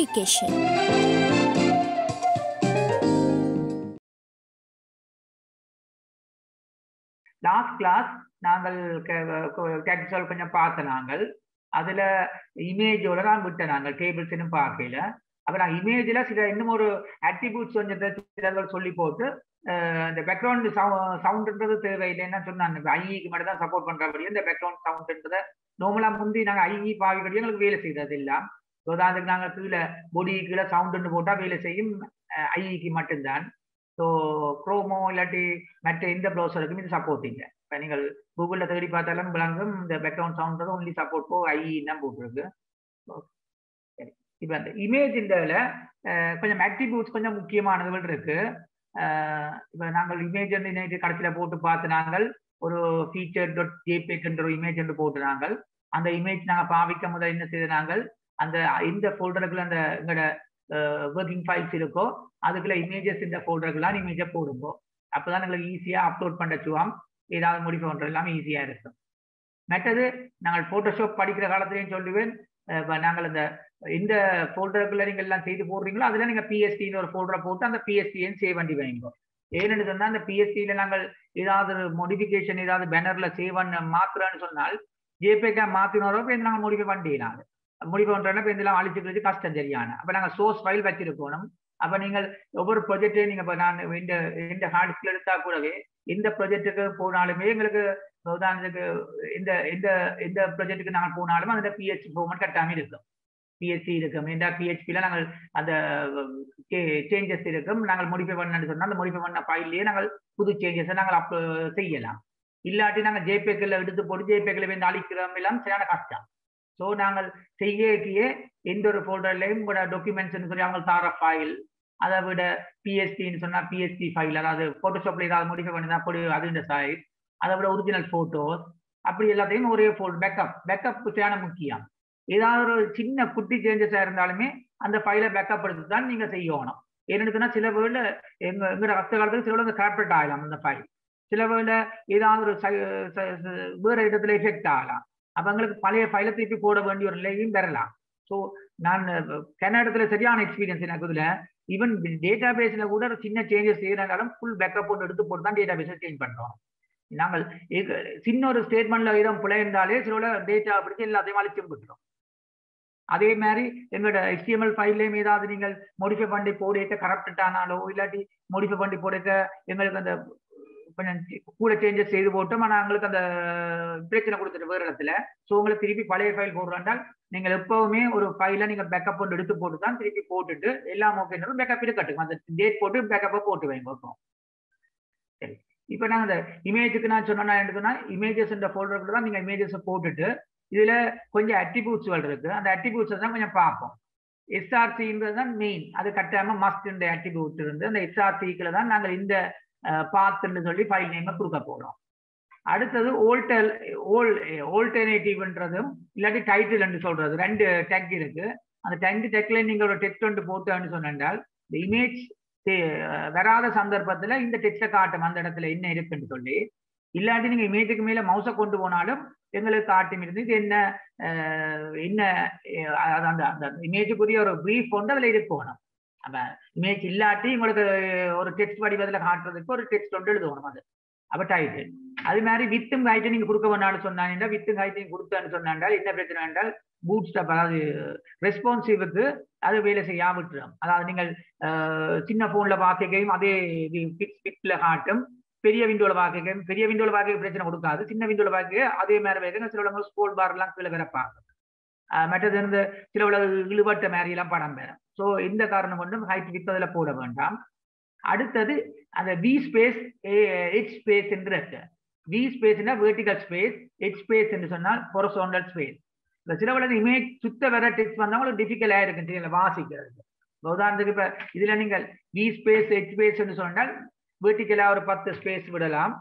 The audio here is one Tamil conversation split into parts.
education. லாஸ்ட் கிளாஸ் நாங்கள் கேபிட்டல் கொஞ்சம் பார்த்த நாங்கள் அதுல இமேஜோட தான் விட்ட நாங்கள் டேபிள்ஸ் பார்க்கல அப்ப நான் இமேஜ்ல சில இன்னும் ஒரு ஆட்ரிபியூட்ஸ் கொஞ்சம் சிலர்கள் சொல்லி போட்டு இந்த பேக்ரவுண்ட் சவுண்ட்ன்றது தேவையில்லைன்னு சொன்னாங்க ஐஇக்கு மட்டும் தான் சப்போர்ட் பண்றபடி இந்த பேக்ரவுண்ட் சவுண்ட்ன்றத நார்மலா முந்தி நாங்கள் ஐஇ பாவிபடி எங்களுக்கு வேலை செய்தது எல்லாம் உதாரணத்துக்கு நாங்கள் கீழே பொடி கீழே சவுண்டுன்னு போட்டால் வேலை செய்யும் ஐஇக்கு மட்டும்தான் ஸோ க்ரோமோ இல்லாட்டி மற்ற எந்த ப்ரௌசருக்கும் இது சப்போர்ட் இல்லை இப்போ நீங்கள் கூகுளில் தேடி பார்த்தாலும் விளங்கும் இந்த background sound only support for IE தான் போட்டிருக்கு சரி இப்போ அந்த இமேஜ் இந்த கொஞ்சம் ஆக்டிபியூட்ஸ் கொஞ்சம் முக்கியமானதுகள் இருக்கு இப்போ நாங்கள் இமேஜ் வந்து இன்னைக்கு கடைசியில் போட்டு பார்த்து நாங்கள் ஒரு ஃபீச்சர் டாட் ஜேபேக்ன்ற ஒரு இமேஜ் என்று போட்டு நாங்கள் அந்த இமேஜ் நாங்கள் பாவிக்க முதல் என்ன செய்த நாங்கள் அந்த இந்த ஃபோல்டருக்குள்ள அந்த எங்களோட ஒர்க்கிங் ஃபைல்ஸ் இருக்கோ அதுக்குள்ள இமேஜஸ் இந்த ஃபோல்டருக்குலாம் இமேஜை போடுங்க அப்போதான் எங்களுக்கு ஈஸியாக அப்லோட் பண்ணச்சுவாம் ஏதாவது முடிவு பண்ணுறது எல்லாமே ஈஸியாக இருக்கும் மற்றது நாங்கள் ஃபோட்டோஷாப் படிக்கிற காலத்துலேயும் சொல்லுவேன் நாங்கள் இந்த இந்த ஃபோல்டருக்குள்ள நீங்கள் எல்லாம் செய்து போடுறீங்களோ அதில் நீங்கள் பிஎஸ்டின்னு ஒரு ஃபோல்டரை போட்டு அந்த பிஎஸ்டின்னு சேவ் பண்ணி வைங்க ஏன்னு சொன்னால் அந்த பிஎஸ்டியில் நாங்கள் ஏதாவது மோடிஃபிகேஷன் ஏதாவது பேனரில் சேவ் பண்ண மாத்துறோன்னு சொன்னால் ஜேபேக்கா மாற்றினோரோ இப்போ நாங்கள் முடிவு பண்ணிடலாம் முடிவு பண்ணுறோன்னா இப்போ இதெல்லாம் அழிச்சுக்கிறது கஷ்டம் சரியான அப்போ நாங்கள் சோர்ஸ் ஃபைல் வச்சிருக்கணும் அப்போ நீங்கள் ஒவ்வொரு ப்ரொஜெக்டையும் நீங்கள் இப்போ நான் இந்த இந்த ஹார்ட் எடுத்தா கூடவே இந்த ப்ரொஜெக்ட்டுக்கு போனாலுமே எங்களுக்கு உதாரணத்துக்கு இந்த இந்த இந்த ப்ரொஜெக்ட்டுக்கு நாங்கள் போனாலும் அந்த பிஹெச் ஃபார்மெட் கட்டாமல் இருக்கும் பிஎஸ்சி இருக்கும் இந்த பிஹெச்பியில் நாங்கள் அந்த சேஞ்சஸ் இருக்கும் நாங்கள் மோடிஃபை பண்ணு சொன்னால் அந்த மோடிஃபை பண்ண ஃபைல்லையே நாங்கள் புது சேஞ்சஸை நாங்கள் அப் செய்யலாம் இல்லாட்டி நாங்கள் ஜேபேக்கில் எடுத்து போட்டு ஜேபேக்கில் வந்து அழிக்கிறோம் எல்லாம் சரியான கஷ்டம் ஸோ நாங்கள் செய்யக்கியே எந்த ஒரு ஃபோல்டர்லையும் கூட டாக்குமெண்ட்ஸ்னு சொல்லி அவங்க தார ஃபைல் அதை விட பிஎஸ்டின்னு சொன்னால் பிஎஸ்டி ஃபைல் அதாவது ஃபோட்டோஷாப்பில் ஏதாவது மோடிஃபை பண்ணி தான் போடு அது இந்த சைஸ் அதை விட ஒரிஜினல் ஃபோட்டோஸ் அப்படி எல்லாத்தையும் ஒரே ஃபோல் பேக்கப் பேக்கப் சரியான முக்கியம் ஏதாவது ஒரு சின்ன குட்டி சேஞ்சஸாக இருந்தாலுமே அந்த ஃபைலை பேக்கப் எடுத்து தான் நீங்கள் செய்யணும் ஏன்னு சில வேர்ல எங்க எங்களோட கஷ்ட காலத்துக்கு சில வேலை கார்பரேட் ஆகலாம் அந்த ஃபைல் சில வேலை ஏதாவது ஒரு வேற இடத்துல எஃபெக்ட் ஆகலாம் அப்போ எங்களுக்கு பழைய ஃபைலை திருப்பி போட வேண்டிய ஒரு நிலையும் பெறலாம் ஸோ நான் கன்னடத்துல சரியான எக்ஸ்பீரியன்ஸ் எனக்கு இதில் ஈவன் டேட்டா பேஸில் கூட ஒரு சின்ன சேஞ்சஸ் செய்யறதாலும் ஃபுல் பேக்கப் போட்டு எடுத்து போட்டு தான் டேட்டா பேஸை சேஞ்ச் பண்ணுறோம் நாங்கள் சின்ன ஒரு ஸ்டேட்மெண்ட்ல ஏதோ பிழை இருந்தாலே சில டேட்டா பிடிச்சி எல்லாத்தையும் அழிச்சு விட்டுரும் அதே மாதிரி எங்களோட ஹெச்டிஎம்எல் ஃபைல்லையும் ஏதாவது நீங்கள் மோடிஃபை பண்ணி போடுக்க கரப்ட் ஆனாலோ இல்லாட்டி மோடிஃபை பண்ணி போடுக்க எங்களுக்கு அந்த கொஞ்சம் கூட சேஞ்சஸ் செய்து போட்டோம் ஆனால் எங்களுக்கு அந்த பிரச்சனை கொடுத்துட்டு வேறு இடத்துல ஸோ உங்களுக்கு திருப்பி பழைய ஃபைல் போடுறாண்டால் நீங்கள் எப்பவுமே ஒரு ஃபைலை நீங்கள் பேக்கப் ஒன்று எடுத்து போட்டு தான் திருப்பி போட்டுட்டு எல்லாம் ஓகேன்றது பேக்கப் இருக்கட்டும் அந்த டேட் போட்டு பேக்கப்பை போட்டு வைங்க சரி இப்போ நாங்கள் இந்த இமேஜுக்கு நான் சொன்னா என்ன இமேஜஸ் இந்த ஃபோல்டருக்குள்ள தான் நீங்கள் இமேஜஸை போட்டுட்டு இதுல கொஞ்சம் அட்ரிபியூட்ஸ்கள் இருக்கு அந்த அட்ரிபியூட்ஸ் தான் கொஞ்சம் பார்ப்போம் எஸ்ஆர்சின்றது தான் மெயின் அது கட்டாம மஸ்ட் இந்த அட்ரிபியூட் இருந்து அந்த எஸ்ஆர்சிக்குள்ள தான் நாங்கள் இந்த பாத்துன்னு சொல்லி ஃபைல் நேமை கொடுக்க போறோம் அடுத்தது ஓல்டர் ஓல் ஓல்டர்னேட்டிவ்ன்றதும் இல்லாட்டி டைட்டில் என்று சொல்றது ரெண்டு டெக் இருக்கு அந்த ரெண்டு டெக்ல நீங்க ஒரு டெக்ஸ்ட் ஒன்று போட்டோன்னு சொன்னால் இந்த இமேஜ் வராத சந்தர்ப்பத்துல இந்த டெக்ஸ்டை காட்டும் அந்த இடத்துல என்ன இருக்குன்னு சொல்லி இல்லாட்டி நீங்க இமேஜுக்கு மேல மவுசை கொண்டு போனாலும் எங்களுக்கு காட்டும் இருந்து இது என்ன என்ன அந்த அந்த இமேஜுக்குரிய ஒரு ப்ரீஃப் கொண்டு அதில் இருக்கணும் அப்ப இமேஜ் இல்லாட்டி உங்களுக்கு ஒரு டெக்ஸ்ட் வடிவத்தில் காட்டுறதுக்கு ஒரு டெக்ஸ்ட் ஒன்று எழுதணும் அது அப்ப டைட்டில் அது மாதிரி வித்தும் ஹைட்டும் நீங்க கொடுக்க வேணாலும் சொன்னாங்க வித்தும் ஹைட்டையும் கொடுத்தான்னு சொன்னால் என்ன பிரச்சனை என்றால் பூட் ஸ்டாப் அதாவது ரெஸ்பான்சிவுக்கு அது வேலை செய்யாம விட்டுரும் அதாவது நீங்கள் சின்ன போன்ல பார்க்கையும் அதே பிக்ஸ்ல காட்டும் பெரிய விண்டோல பார்க்க பெரிய விண்டோல பார்க்க பிரச்சனை கொடுக்காது சின்ன விண்டோல பார்க்க அதே மாதிரி வேக சில உலகம் ஸ்கோல் பார் எல்லாம் கீழே வரப்பாங்க மற்றது இருந்து சில உலக இழுபட்ட மாதிரி எல்லாம் படம் பெறும் ஸோ இந்த காரணம் கொண்டும் ஹைட் வித் அதில் போட வேண்டாம் அடுத்தது அந்த வி ஸ்பேஸ் ஹெச் ஸ்பேஸ் என்று இருக்கு வி ஸ்பேஸ்னா வெர்டிகல் ஸ்பேஸ் ஹெச் ஸ்பேஸ் என்று சொன்னால் பொரசோண்டல் ஸ்பேஸ் இந்த சில உலக இமேஜ் சுத்த வர டெக்ஸ்ட் வந்தாலும் டிஃபிகல்ட்டாக இருக்கு வாசிக்கிறது உதாரணத்துக்கு இப்போ இதில் நீங்கள் வி ஸ்பேஸ் ஹெச் ஸ்பேஸ் என்று சொன்னால் வெர்டிக்கலா ஒரு பத்து ஸ்பேஸ் விடலாம்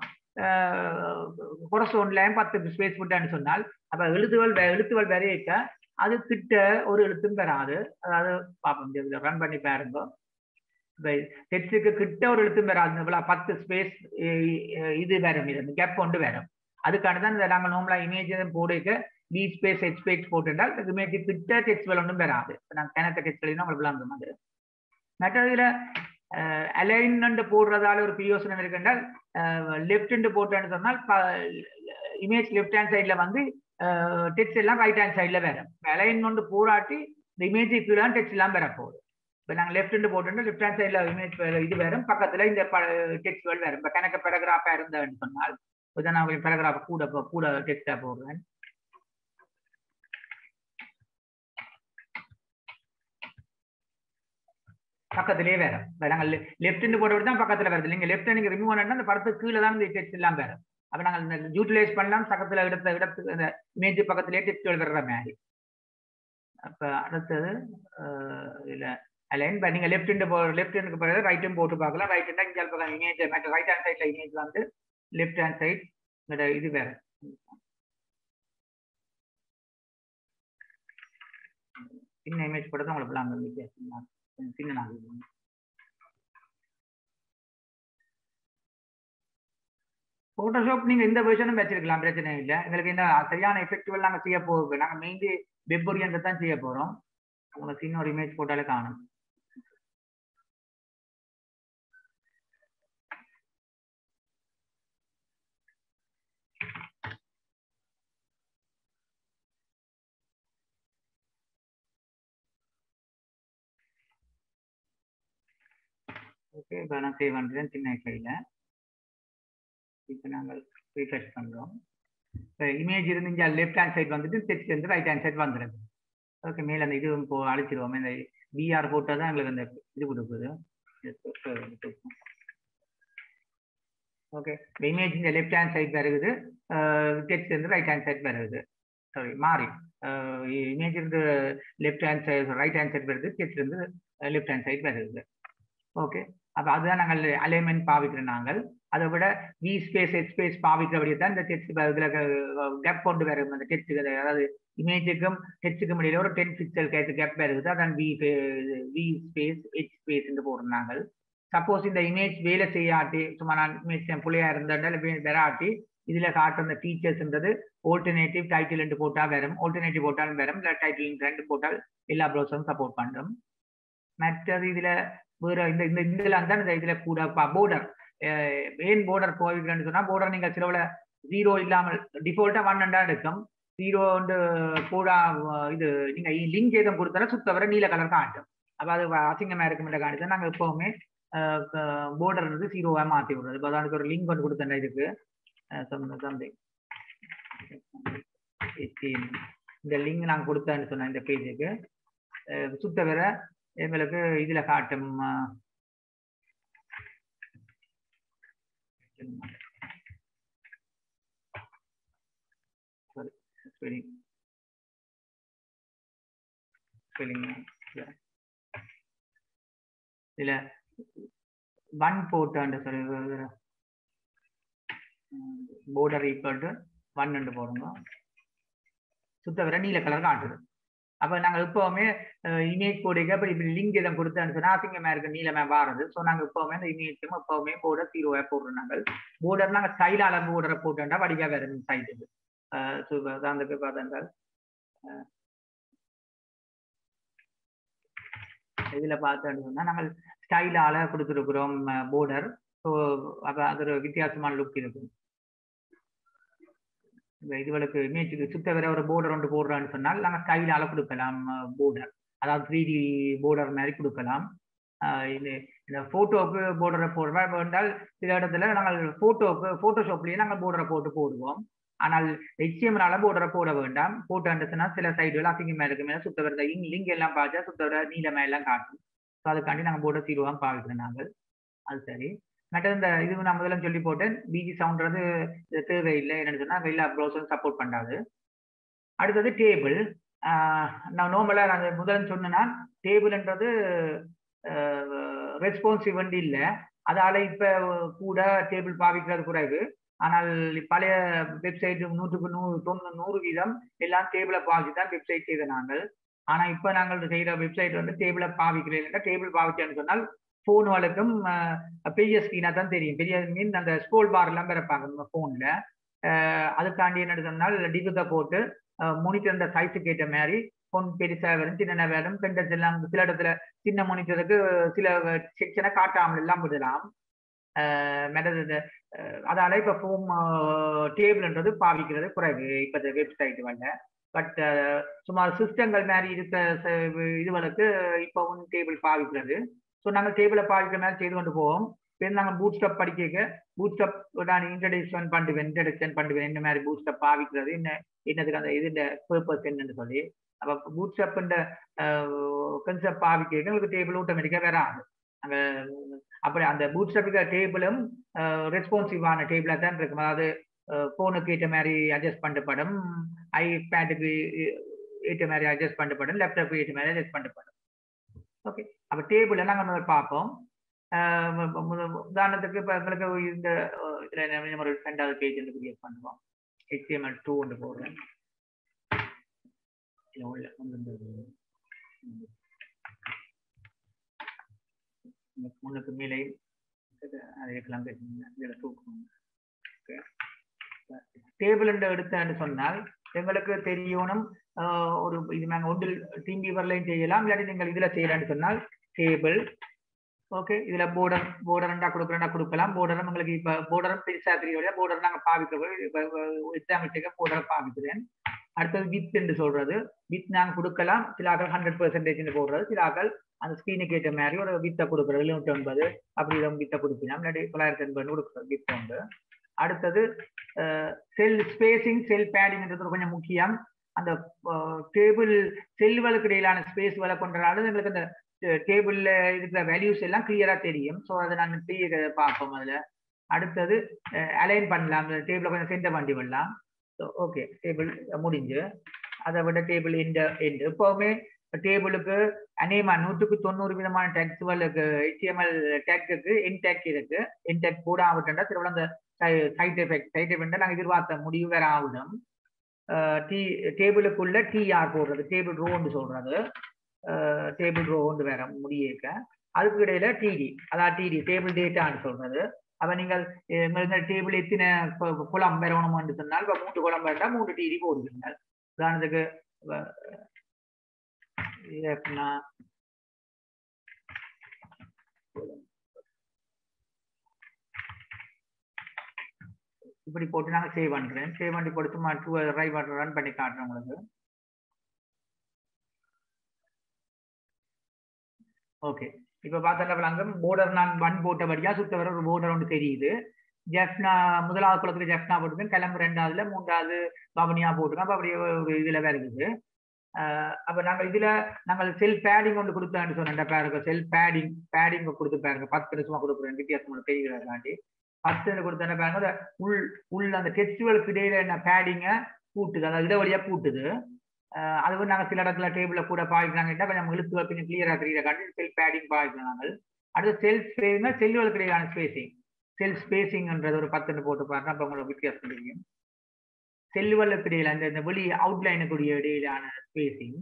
புறசோன்லையும் பத்து ஸ்பேஸ் விட்டான்னு சொன்னால் அப்ப எழுத்துவல் எழுத்துவல் வரையிட்ட அது கிட்ட ஒரு எழுத்தும் பெறாது அதாவது பார்ப்போம் இதுல ரன் பண்ணி பாருங்க டெக்ஸ்டுக்கு கிட்ட ஒரு எழுத்தும் பெறாது பத்து ஸ்பேஸ் இது வரும் இது கேப் கொண்டு வரும் அதுக்கான தான் நாங்கள் நார்மலா இமேஜ் போடுக்க பி ஸ்பேஸ் ஹெச் ஸ்பேஸ் போட்டுட்டால் இமேஜ் கிட்ட டெக்ஸ்ட்வெல் ஒன்றும் வராது இப்போ நான் கணக்கு டெக்ஸ்ட் எழுதினா உங்களுக்கு விளங்கும் அது மற்றதுல அலைன்மெண்ட் போடுறதால ஒரு பிரியோசனம் இருக்குன்றால் லெஃப்ட் ஹேண்ட் போட்டேன்னு சொன்னால் இமேஜ் லெஃப்ட் ஹேண்ட் சைட்ல வந்து டெக்ஸ்ட் எல்லாம் ரைட் ஹேண்ட் சைட்ல வரும் அலைன்மெண்ட் போராட்டி இந்த இமேஜ் கீழே டெக்ஸ்ட் எல்லாம் வர போகுது இப்போ நாங்கள் லெஃப்ட் ஹேண்ட் போட்டோம்னா லெஃப்ட் ஹேண்ட் சைடில் இமேஜ் இது வரும் பக்கத்தில் இந்த டெக்ஸ்ட் வேர்டு வரும் இப்போ கணக்கு பேராகிராஃபாக இருந்தேன்னு சொன்னால் இதை நான் கொஞ்சம் பேராகிராஃப் கூட கூட டெக்ஸ்டாக போடுறேன் பக்கத்திலே வேற நாங்கள் லெஃப்ட் ஹேண்ட் போட்டு தான் பக்கத்தில் வருது நீங்கள் லெஃப்ட் ஹேண்ட் ரிமூவ் பண்ணா அந்த படத்துக்கு கீழே தான் இந்த டெக்ஸ்ட் எல்லாம் வரும் அப்போ நாங்கள் யூட்டிலைஸ் பண்ணலாம் பக்கத்தில் இடத்த இடத்து அந்த இமேஜ் பக்கத்திலே டெக்ஸ்ட் வர்ற மாதிரி அப்போ அடுத்தது இதில் அலைன் இப்போ நீங்கள் லெஃப்ட் ஹேண்டு போ லெஃப்ட் ஹேண்டுக்கு பிறகு ரைட் ஹேண்ட் போட்டு பார்க்கலாம் ரைட் ஹேண்ட் இங்கே பக்கம் இமேஜ் மற்ற ரைட் ஹேண்ட் சைடில் இமேஜ் வந்து லெஃப்ட் ஹேண்ட் சைட் இது வேற சின்ன இமேஜ் போட்டு தான் உங்களுக்கு அங்கே வித்தியாசம் சின்ன நாள் போட்டோஷாப் நீங்க இந்த வெர்ஷனும் வச்சிருக்கலாம் பிரச்சனை இல்லை எங்களுக்கு என்ன சரியான எஃபெக்டிவ் நாங்க செய்ய போகுது நாங்க மெயின்லி வெப் ஓரியன்ட் தான் செய்ய போறோம் உங்க சின்ன ஒரு இமேஜ் போட்டாலே காணும் ஓகே இப்போ நான் சேவ் பண்ணுறேன் சின்ன ஃபைல இப்போ நாங்கள் ரீஃப்ரெஷ் பண்ணுறோம் இப்போ இமேஜ் இருந்து இங்கே லெஃப்ட் ஹேண்ட் சைட் வந்துட்டு டெக்ஸ்ட் வந்து ரைட் ஹேண்ட் சைட் வந்துடுது ஓகே மேலே அந்த இது இப்போ அழிச்சிருவோம் இந்த பிஆர் போட்டால் தான் எங்களுக்கு அந்த இது கொடுக்குது ஓகே இமேஜ் இந்த லெஃப்ட் ஹேண்ட் சைட் வருகுது டெக்ஸ்ட் வந்து ரைட் ஹேண்ட் சைட் வருகுது சாரி மாறி இமேஜ் இருந்து left hand side right hand side வருது டெக்ஸ்ட் இருந்து லெஃப்ட் ஹேண்ட் சைட் வருது ஓகே அப்போ அதுதான் நாங்கள் அலைன்மெண்ட் பாவிக்கிற நாங்கள் அதை விட வி ஸ்பேஸ் ஹெச் ஸ்பேஸ் பாவிக்கிறபடியே தான் இந்த டெக்ஸ்ட் இதில் கேப் கொண்டு வரும் அந்த டெக்ஸ்ட்டுக்கு அதாவது இமேஜுக்கும் டெக்ஸ்ட்டுக்கும் இடையில ஒரு டென் பிக்சல் கேட்டு கேப் வருது அதான் V V space H space என்று போடுறோம் நாங்கள் சப்போஸ் இந்த இமேஜ் வேலை செய்யாட்டி சும்மா நான் இமேஜ் பிள்ளையா இருந்தால் வெராட்டி இதுல காட்டுற அந்த ஃபீச்சர்ஸ்ன்றது ஆல்டர்னேட்டிவ் டைட்டில் ரெண்டு போட்டா வரும் ஆல்டர்னேட்டிவ் போட்டாலும் வரும் இல்லை டைட்டில் ரெண்டு போட்டால் எல்லா ப்ரௌசரும் சப்போர்ட் பண்ணுறோம் மற்றது இதுல வேற இந்த இந்த இதுல தான் இந்த இதுல கூட போர்டர் ஏன் போர்டர் போவீங்கன்னு சொன்னா போர்டர் நீங்க சிலவுல ஜீரோ இல்லாமல் டிஃபால்ட்டா ஒன் ஹண்ட்ரட் இருக்கும் ஜீரோ வந்து கூட இது நீங்க லிங்க் ஏதம் கொடுத்தாலும் சுத்தவரை நீல கலர் காட்டும் அப்ப அது அசிங்கமா இருக்கும் காணிச்சு நாங்க எப்பவுமே போர்டர் வந்து ஜீரோவா மாத்தி விடுறது இப்போ அதுக்கு ஒரு லிங்க் வந்து கொடுத்தேன் இதுக்கு சம்திங் இந்த லிங்க் நாங்க கொடுத்தேன்னு சொன்னேன் இந்த பேஜுக்கு சுத்தவரை எங்களுக்கு இதுல காட்டும் ஸ்பெல்லிங் ஸ்பெல்லிங் இதுல ஒன் போட்டாண்டு சொல்லி போர்டர் ஈக்குவல் டு ஒன் ரெண்டு போடுங்க சுத்த வர நீல கலர் காட்டுது அப்போ நாங்கள் எப்போவுமே இமேஜ் போடுங்க அப்படி இப்படி லிங்க் எதுவும் கொடுத்தான்னு சொன்னால் அசிங்கமாக இருக்கு நீளமே வாரது ஸோ நாங்கள் எப்போவுமே இந்த இமேஜும் எப்போவுமே போர்டர் ஜீரோவாக போடுறோம் நாங்கள் போர்டர் நாங்கள் ஸ்டைலால போர்டரை போட்டோம்னா வடிவாக வேறு சைட்டுக்கு ஸோ உதாரணத்துக்கு பார்த்தால் இதில் பார்த்தோன்னு சொன்னால் நாங்கள் ஸ்டைலால கொடுத்துருக்குறோம் போர்டர் ஸோ அப்போ அது ஒரு வித்தியாசமான லுக் இருக்கும் இதுகளுக்கு இமேஜுக்கு சுத்த வேற ஒரு போர்டர் ஒன்று போடுறான்னு சொன்னால் நாங்கள் ஸ்டைலால கொடுக்கலாம் போர்டர் அதாவது த்ரீ டி போர்டர் மாதிரி கொடுக்கலாம் இது இந்த ஃபோட்டோவுக்கு போர்டரை போடுறோம் என்றால் சில இடத்துல நாங்கள் ஃபோட்டோவுக்கு ஃபோட்டோஷாப்லேயே நாங்கள் போர்டரை போட்டு போடுவோம் ஆனால் ஹெச்எம்னால போர்டரை போட வேண்டாம் போட்டோன்றதுனா சில சைடுகள் அசிங்கமாக இருக்குமே சுத்த வர லிங்க் எல்லாம் பார்த்தா சுத்த வர நீளமாக எல்லாம் காட்டும் ஸோ அதுக்காண்டி நாங்கள் போர்டர் தீர்வாக பாவிக்கிறோம் நாங்கள் அது சரி மற்ற இந்த இது நான் முதல்ல சொல்லி போட்டேன் பிஜி சவுண்ட்றது தேவையில்லை என்னன்னு சொன்னால் எல்லா ப்ரௌசரும் சப்போர்ட் பண்ணாது அடுத்தது டேபிள் நான் நோம்பலாக நான் முதல்ல சொன்னேன்னா டேபிள்ன்றது ரெஸ்பான்சிவ் வண்டி இல்லை அதால இப்போ கூட டேபிள் பாவிக்கிறது குறைவு ஆனால் பழைய வெப்சைட் நூற்றுக்கு நூறு தொண்ணூறு நூறு வீதம் எல்லாம் டேபிளை பாவிச்சு தான் வெப்சைட் செய்த நாங்கள் ஆனால் இப்போ நாங்கள் செய்கிற வெப்சைட் வந்து டேபிளை பாவிக்கிறேன் டேபிள் பாவிச்சேன்னு சொன்னால் ஃபோனுகளுக்கும் பெரிய ஸ்க்ரீனாக தான் தெரியும் பெரிய மீன் அந்த ஸ்கோல் பார் எல்லாம் பிறப்பாங்க நம்ம ஃபோனில் அதுக்காண்டி என்ன சொன்னால் டிகுத்தை போட்டு மோனிட்டர் சைஸுக்கு ஏற்ற மாதிரி பொன் பெருசா வரும் சின்ன வரும் பெண்டஸ் எல்லாம் சில இடத்துல சின்ன மோனிட்டருக்கு சில செக்ஷனை காட்டாமல் எல்லாம் விடலாம் மெத்தட் அதால இப்ப ஃபோம் டேபிள்ன்றது பாவிக்கிறது குறைவு இப்ப வெப்சைட் வரல பட் சுமார் சிஸ்டங்கள் மாதிரி இருக்க இதுகளுக்கு இப்போ ஒன் டேபிள் பாவிக்கிறது ஸோ நாங்கள் டேபிளை பாவிக்கிற மாதிரி செய்து கொண்டு போவோம் பின் நாங்கள் பூட் ஸ்டப் படிக்க பூட் ஸ்டப் நான் இன்ட்ரடக்ஷன் பண்ணுவேன் இன்ட்ரடக்ஷன் பண்ணுவேன் இந்த மாதிரி பூட் ஸ்டப் பாவிக்கிறது என்ன என்னதுக்கு அந்த இது பர்பஸ் என்னன்னு சொல்லி அப்போ பூட் ஸ்டப்ன்ற கன்செப்ட் பாவிக்க எங்களுக்கு டேபிள் ஆட்டோமேட்டிக்காக வராது அங்கே அப்படி அந்த பூட் ஸ்டப்புக்கு டேபிளும் ரெஸ்பான்சிவான டேபிளாக தான் இருக்கும் அதாவது ஃபோனுக்கு ஏற்ற மாதிரி அட்ஜஸ்ட் பண்ணப்படும் ஐபேடுக்கு ஏற்ற மாதிரி அட்ஜஸ்ட் பண்ணப்படும் லேப்டாப்புக்கு ஏற்ற மாதிரி அட்ஜஸ்ட் பண்ணப்படும் ஓகே அப்போ டேபிள் எல்லாம் நம்ம பார்ப்போம் உதாரணத்துக்கு இப்போ எங்களுக்கு இந்த இதில் நம்ம ஒரு ரெண்டாவது பேஜ் வந்து கிரியேட் பண்ணுவோம் ஹெச்டிஎம்எல் டூ ஒன்று போடுறேன் உள்ள முன்னுக்கு மேலே அதுக்கெல்லாம் இதில் தூக்கணும் டேபிள் எடுத்தேன்னு சொன்னால் எங்களுக்கு தெரியணும் ஒரு இது நாங்கள் ஒன்றில் டீம் வியூவர்லையும் செய்யலாம் இல்லாட்டி நீங்கள் இதில் செய்யலாம்னு சொன்னால் டேபிள் ஓகே இதுல போர்டர் போர்டர் ரெண்டா கொடுக்குறா கொடுக்கலாம் போர்டரும் உங்களுக்கு இப்ப போர்டரும் பெருசா தெரியல போர்டர் நாங்க பாவிக்கிறோம் எக்ஸாம்பிளுக்கு போர்டரை பாவிக்கிறேன் அடுத்தது வித் என்று சொல்றது வித் நாங்க கொடுக்கலாம் சில ஆக்கள் ஹண்ட்ரட் பெர்சன்டேஜ் போடுறது சில ஆக்கள் அந்த ஸ்கிரீனுக்கு ஏற்ற மாதிரி ஒரு வித்தை கொடுக்குறது எழுநூற்றி ஒன்பது அப்படி வித்தை கொடுக்கலாம் இல்லாட்டி தொள்ளாயிரத்தி எண்பது கொடுக்குறது வித் உண்டு அடுத்தது செல் ஸ்பேசிங் செல் பேடிங்ன்றது கொஞ்சம் முக்கியம் அந்த டேபிள் செல்களுக்கு இடையிலான ஸ்பேஸ் வலை கொண்டனால எங்களுக்கு அந்த டேபிள்ல இருக்கிற வேல்யூஸ் எல்லாம் கிளியரா தெரியும் ஸோ அதை நாங்கள் கிளியர் பார்ப்போம் அதுல அடுத்தது அலைன் பண்ணலாம் டேபிள கொஞ்சம் சென்டர் பண்ணி விடலாம் ஸோ ஓகே டேபிள் முடிஞ்சு அதை விட டேபிள் எந்த எண்டு எப்பவுமே டேபிளுக்கு அநேகமா நூற்றுக்கு தொண்ணூறு விதமான டேக்ஸுவலுக்கு ஹெச்டிஎம்எல் டேக்குக்கு என் டேக் இருக்கு என் டேக் போடாவிட்டா திருவிழா அந்த சைட் எஃபெக்ட் சைட் எஃபெக்ட் நாங்கள் எதிர்பார்த்த முடிவு வேற ஆகணும் டி டேபிளுக்குள்ள டிஆர் போடுறது டேபிள் ரோன்னு சொல்றது டேபிள் ரோன்னு வேற முடியிருக்க அதுக்கு இடையில டிடி அதாவது டிடி டேபிள் டேட்டான்னு சொல்றது அப்ப நீங்கள் டேபிள் எத்தனை குளம் வரணும்னு சொன்னால் இப்ப மூன்று குளம் வேண்டா மூன்று டிடி போடுவீங்க உதாரணத்துக்கு இப்படி போட்டு நாங்கள் சேவ் பண்றேன் சேவ் பண்ணி கொடுத்து டூ ரைவ் ரன் பண்ணி காட்டுறேன் உங்களுக்கு ஓகே இப்ப பார்த்தா விளங்க போர்டர் நான் ஒன் போட்டபடியா சுத்த வர ஒரு போர்டர் ஒன்று தெரியுது ஜெஃப்னா முதலாவது குளத்துக்கு ஜெஃப்னா போட்டுருக்கேன் கிளம்பு ரெண்டாவதுல மூன்றாவது பவனியா போட்டுருக்கேன் அப்ப அப்படியே ஒரு இதுல வேற இருக்குது அப்ப நாங்க இதுல நாங்கள் செல் பேடிங் ஒன்று கொடுத்தேன்னு சொன்னேன் பாருங்க செல் பேடிங் பேடிங் கொடுத்து பாருங்க பத்து நிமிஷமா கொடுக்குறேன் வித்தியாசம் தெரிகிறதாண்டி பத்து கொடுத்தேன் பாருங்க உள் உள்ள அந்த டெஸ்டுவலுக்கு இடையில என்ன பேடிங்க கூட்டுது அதாவது இடைவெளியா கூட்டுது அது நாங்கள் சில இடத்துல டேபிள கூட பாய்க்கிறாங்க கொஞ்சம் இழுத்து கொஞ்சம் கிளியரா தெரியுற காட்டி செல் பேடிங் பாய்க்கிறோம் நாங்கள் அடுத்து செல் ஸ்பேஸ்னா செல்லுகளுக்கு இடையிலான ஸ்பேசிங் செல் ஸ்பேசிங்ன்றது ஒரு பத்துன்னு போட்டு பாருங்க அப்போ உங்களுக்கு வித்தியாசம் தெரியும் செல்லுகளுக்கு இடையில அந்த இந்த வெளி அவுட்லைனுக்குரிய இடையிலான ஸ்பேசிங்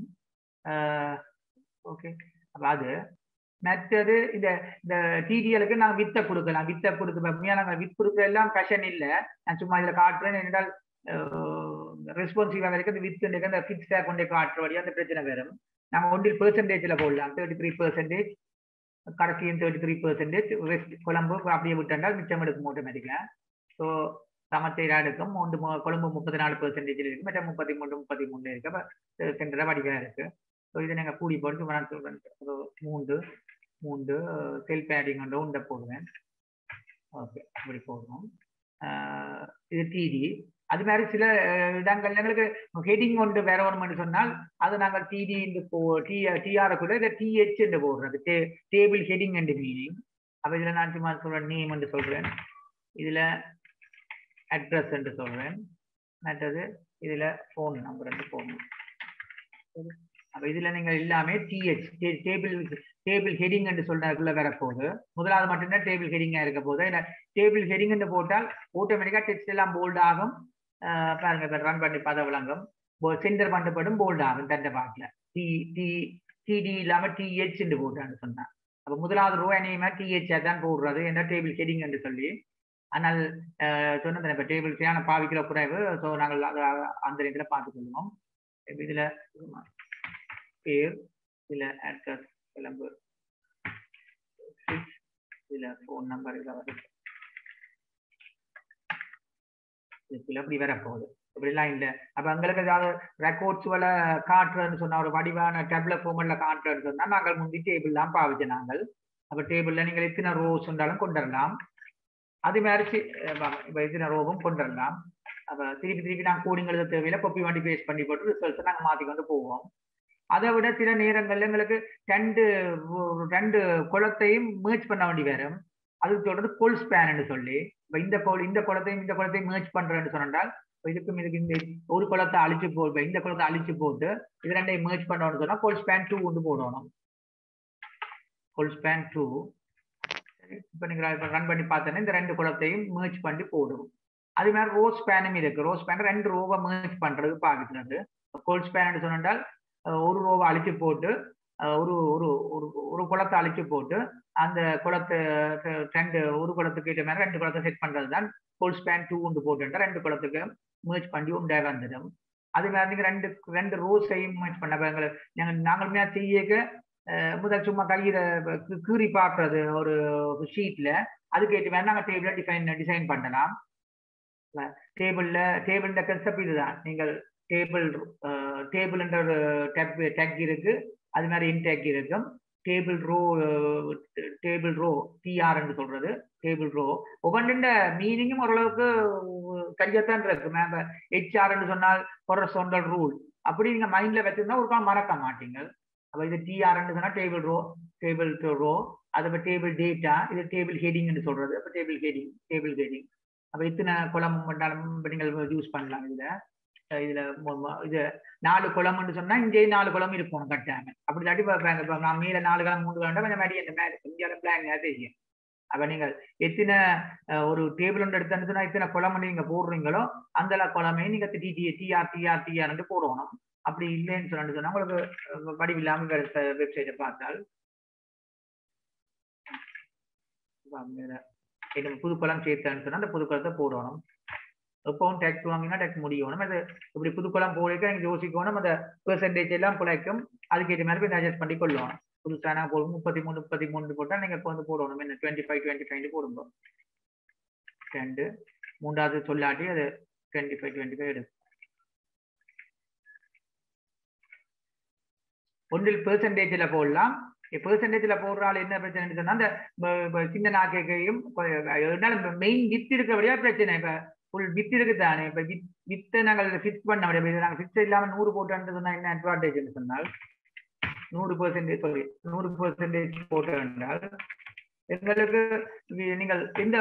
ஓகே அப்போ அது மற்றது இந்த இந்த டிடிஎலுக்கு நாங்கள் வித்தை கொடுக்கலாம் வித்தை கொடுக்க நாங்கள் வித் கொடுக்குற எல்லாம் ஃபேஷன் இல்லை நான் சும்மா இதில் காட்டுறேன் என்றால் ரெஸ்பான்சிவாக இருக்குது வித் அந்த ஃபிக்ஸ்டாக கொண்டே காட்டுறபடியாக அந்த பிரச்சனை வரும் நம்ம ஒன்றில் பெர்சன்டேஜில் போடலாம் தேர்ட்டி த்ரீ பெர்சன்டேஜ் கடைசியும் தேர்ட்டி த்ரீ பெர்சன்டேஜ் வெஸ்ட் கொழம்பு அப்படியே விட்டால் மிச்சம் எடுக்கும் ஆட்டோமேட்டிக்காக ஸோ சமச்சீரா எடுக்கும் மூன்று கொழும்பு முப்பத்தி நாலு பெர்சன்டேஜில் இருக்கு மற்ற முப்பத்தி மூன்று முப்பத்தி மூணு இருக்கு அப்போ சென்டராக வடிவாக இருக்கு ஸோ இதை நாங்கள் கூடி போட்டு மூன்று மூன்று செல் பேடிங் ஒன்று உண்டை போடுவேன் ஓகே இப்படி போடுவோம் இது டிடி அது மாதிரி சில இடங்கள்ல எங்களுக்கு ஹெடிங் ஒன்று வேற ஒன்று சொன்னால் அது நாங்கள் டிடி இந்த டி டிஆருக்குள்ள இதை டிஹெச் என்று போடுறது டேபிள் ஹெடிங் அண்ட் மீனிங் அப்போ இதில் நான் சும்மா சொல்றேன் நேம் என்று சொல்றேன் இதுல அட்ரஸ் என்று சொல்றேன் மற்றது இதுல ஃபோன் நம்பர் என்று போடணும் அப்ப இதுல நீங்க எல்லாமே டிஹெச் டேபிள் டேபிள் ஹெடிங் என்று சொல்றதுக்குள்ள வரப்போகுது முதலாவது மட்டும்தான் டேபிள் ஹெடிங்கா இருக்க போகுது இல்ல டேபிள் ஹெடிங் என்று போட்டால் ஆட்டோமேட்டிக்கா டெக்ஸ்ட் எல்லாம் போல்ட் ஆகும் பாருங்க இப்ப ரன் பண்ணி பத விளங்கும் சென்டர் பண்ணப்படும் போல்ட் ஆகும் தண்ட பாட்டில் டி டி டிடி இல்லாம டிஹெச் என்று போட்டான்னு சொன்னா அப்ப முதலாவது ரோ அநேகமா டிஹெச் தான் போடுறது என்ன டேபிள் ஹெடிங் என்று சொல்லி ஆனால் சொன்னது இப்ப டேபிள் சரியான பாவிக்கிற குறைவு ஸோ நாங்கள் அந்த இதில் பார்த்துக் கொள்வோம் இப்ப இதுல பேர் இதுல அட்ரஸ் கிளம்பு இதுல ஃபோன் நம்பர் இதுல வருது இதுக்குள்ள இப்படி வரப்போகுது இப்படிலாம் இல்லை அப்ப எங்களுக்கு ஏதாவது ரெக்கார்ட்ஸ் வல காட்டுறதுன்னு சொன்னா ஒரு வடிவான டேப்ல ஃபார்மெட்ல காட்டுறதுன்னு சொன்னா நாங்கள் முந்தி டேபிள் தான் பாவிச்ச நாங்கள் அப்ப டேபிள்ல நீங்கள் எத்தனை ரோஸ் இருந்தாலும் கொண்டு வரலாம் அது மாதிரி சி- அஹ் இப்ப எத்தனை ரோவும் கொண்டு வரலாம் அப்ப திருப்பி திருப்பி நாங்கள் கோடிங் எழுத தேவையில்லை கொப்பி வண்டி பேஸ்ட் பண்ணி போட்டு ரிசல்ட்ஸ் நாங்கள் மாத்தி கொண்டு போவோம் அதை விட சில நேரங்கள்ல எங்களுக்கு ரெண்டு ஒ- ரெண்டு குளத்தையும் மேட்ச் பண்ண வேண்டி வரும் அதுக்கு சொல்றது கோல் ஸ்பேன்னு சொல்லி இப்ப இந்த கோல் இந்த குளத்தையும் இந்த குளத்தையும் மேட்ச் பண்றேன்னு சொன்னால் இப்ப இதுக்கும் இதுக்கு இந்த ஒரு குளத்தை அழிச்சு போ இப்ப இந்த குளத்தை அழிச்சு போட்டு இது ரெண்டையும் மேட்ச் பண்ணணும்னு சொன்னா கோல் ஸ்பேன் டூ வந்து போடணும் கோல் ஸ்பேன் டூ இப்ப நீங்க இப்ப ரன் பண்ணி பார்த்தோன்னா இந்த ரெண்டு குளத்தையும் மேட்ச் பண்ணி போடும் அதே மாதிரி ரோஸ் ஸ்பேனும் இருக்கு ரோஸ் ஸ்பேன் ரெண்டு ரோவை மேட்ச் பண்றது பாக்குறது கோல் ஸ்பேன் சொன்னால் அஹ் ஒரு ரோவை அழிச்சு போட்டு அஹ் ஒரு ஒரு ஒரு ஒரு குளத்தை அழிச்சு போட்டு அந்த குளத்தை அஹ் ரெண்டு ஒரு குளத்துக்கு ஏற்ற மாதிரி ரெண்டு குளத்தை செட் பண்றது தான் கோல் ஸ்பேன் டூ ஒன்று போட்டு ரெண்டு குளத்துக்கு merge பண்ணி உண்டே வந்துடும் அது மாதிரி நீங்க ரெண்டு ரெண்டு ரோஸையும் merge பண்ண பாருங்க நாங்கள் நாங்களுமே செய்யக்க அஹ் முதல் சும்மா கையில கீ- கீறி பார்க்கறது ஒரு ஷீட்ல அதுக்கு ஏற்ற மாதிரி நாங்கள் டேபிள டிசைன் டிசைன் பண்ணலாம் டேபிள்ல டேபிள்ல கன்செப்ட் இதுதான் நீங்கள் டேபிள் டேபிள்ன்ற ஒரு டேப் டேக் இருக்கு அது மாதிரி இன்டேக் இருக்கும் டேபிள் ரோ டேபிள் ரோ டிஆர்ன்னு சொல்றது டேபிள் ரோ ஒவ்வொன்றின் மீனிங்கும் ஓரளவுக்கு சரியாத்தான் இருக்கு மேம் ஹெச்ஆர்ன்னு சொன்னால் ஹொரசோண்டல் ரூல் அப்படி நீங்க மைண்ட்ல வச்சிருந்தா ஒரு காலம் மறக்க மாட்டீங்க அப்ப இது டிஆர்ன்னு சொன்னா டேபிள் ரோ டேபிள் ரோ அது டேபிள் டேட்டா இது டேபிள் ஹெடிங்னு சொல்றது அப்ப டேபிள் ஹெடிங் டேபிள் ஹெடிங் அப்ப இத்தனை குளம் பண்ணாலும் இப்ப நீங்கள் யூஸ் பண்ணலாம் இதுல அஹ் இதுல மொ- மொ- இது நாலு குளம்னு சொன்னா இங்கே நாலு குளம் இருக்கும் கட்டாங்க அப்படி தாட்டி பார்ப்பாங்க இப்ப நான் மேல நாலு குளம் மூணு குளம் கொஞ்சம் மாதிரி இந்த மேல இந்தியாவில பிளான் தெரியும் அப்ப நீங்கள் எத்தனை அஹ், ஒரு டேபிள் ஒன்று எடுத்து சொன்னா எத்தனை குளம் நீங்க போடுறீங்களோ அந்த குளமே நீங்க டி டி டிஆர் டிஆர் டிஆர்னு போடணும் அப்படி இல்லைன்னு சொன்னு சொன்னா உங்களுக்கு அஹ், வடிவில்லாம வெப்சைட்டை பார்த்தால் இப்ப மேல இது புது குளம் சேர்த்தான்னு சொன்னா அந்த புது குளத்தை போடணும் எப்பவும் டேக்ஸ் வாங்கினா டேக்ஸ் முடியணும் அது இப்படி புது குளம் போடுறதுக்கு எனக்கு யோசிக்கணும் அந்த பெர்சன்டேஜ் எல்லாம் குலைக்கும் அதுக்கேற்ற மாதிரி போய் அட்ஜஸ்ட் பண்ணி கொள்ளணும் புதுசா நான் போடும் முப்பத்தி மூணு முப்பத்தி மூணு போட்டா நீங்க இப்போ வந்து போடணும் என்ன டுவெண்ட்டி ஃபைவ் டுவெண்ட்டி ஃபைவ் போடுங்க ரெண்டு மூன்றாவது சொல்லாட்டி அது டுவெண்ட்டி ஃபைவ் டுவெண்ட்டி ஃபைவ் எடுக்கும் ஒன்றில் பெர்சன்டேஜில் போடலாம் பெர்சன்டேஜில் போடுறாள் என்ன பிரச்சனைன்னு சொன்னா அந்த ப- ப- சின்ன நாக்கையும் மெயின் வித் இருக்கிறபடியா பிரச்சனை இப்ப ஃபுல் வித் இருக்கு தானே இப்ப வித் வித்தை நாங்கள் ஃபிக்ஸ் பண்ண முடியாது நாங்கள் ஃபிக்ஸ் இல்லாம நூறு போட்டோன்னு சொன்னா என்ன அட்வான்டேஜ்னு சொன்னால் நூறு பெர்சன்டேஜ் சாரி நூறு பெர்சன்டேஜ் போட்டோ என்றால் எங்களுக்கு வி- நீங்கள் எந்த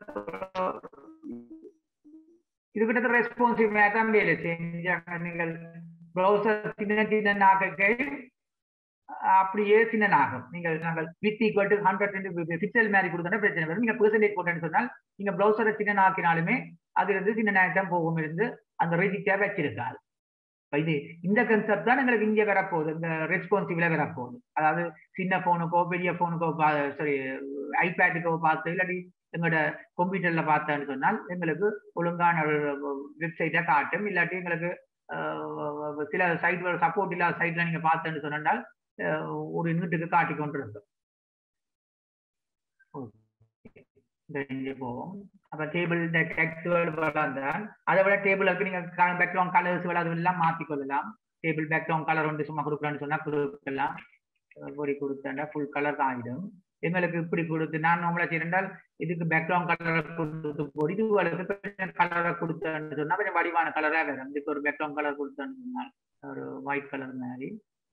இது கிட்ட ரெஸ்பான்சிவ் தான் வேலை செஞ்சாங்க நீங்கள் ப்ரௌசர் சின்ன சின்ன நாக்கை அப்படியே சின்ன நாகம் நீங்கள் நாங்கள் with equal to hundred pixel மாதிரி கொடுத்தா பிரச்சனை வரும் நீங்க பெர்சன்டேஜ் போட்டேன்னு சொன்னால் நீங்க ப்ரௌசரை சின்ன நாக்கினாலுமே அது இருந்து சின்ன நாக்கம் போகும் இருந்து அந்த ரெஜிஸ்டா வச்சிருக்காது இப்ப இது இந்த கன்செப்ட் தான் எங்களுக்கு இங்க வரப்போகுது இந்த ரெஸ்பான்சிபிளா வரப்போகுது அதாவது சின்ன போனுக்கோ பெரிய போனுக்கோ சாரி ஐபேடுக்கோ பார்த்து இல்லாட்டி எங்களோட கம்ப்யூட்டர்ல பார்த்தேன்னு சொன்னால் எங்களுக்கு ஒழுங்கான வெப்சைட்டை காட்டும் இல்லாட்டி எங்களுக்கு அஹ், சில சைட் சப்போர்ட் இல்லாத சைட்ல நீங்க பார்த்தேன்னு சொன்னால் அஹ், ஒரு யூனிட்டுக்கு காட்டி கொண்டு இருக்கும் இந்த இங்கே போவோம் அப்ப டேபிள் இந்த டெக்ஸ்ட் வளர்ந்தால் அதை விட டேபிளுக்கு நீங்க பேக்ரவுண்ட் கலர்ஸ் அது எல்லாம் மாத்திக்கொள்ளலாம் டேபிள் பேக்ரவுண்ட் கலர் வந்து சும்மா கொடுக்குறேன்னு சொன்னா கொடுக்கலாம் இப்படி கொடுத்தா ஃபுல் கலர் தான் ஆகிடும் எங்களுக்கு இப்படி கொடுத்து நான் நம்மளை செய்தால் இதுக்கு பேக்ரவுண்ட் கலரை கொடுத்து போது இது கலரை கொடுத்தேன்னு சொன்னா கொஞ்சம் வடிவான கலரா வரும் இதுக்கு ஒரு பேக்ரவுண்ட் கலர் கொடுத்தேன்னு சொன்னால் ஒரு ஒயிட் கலர் மாதிரி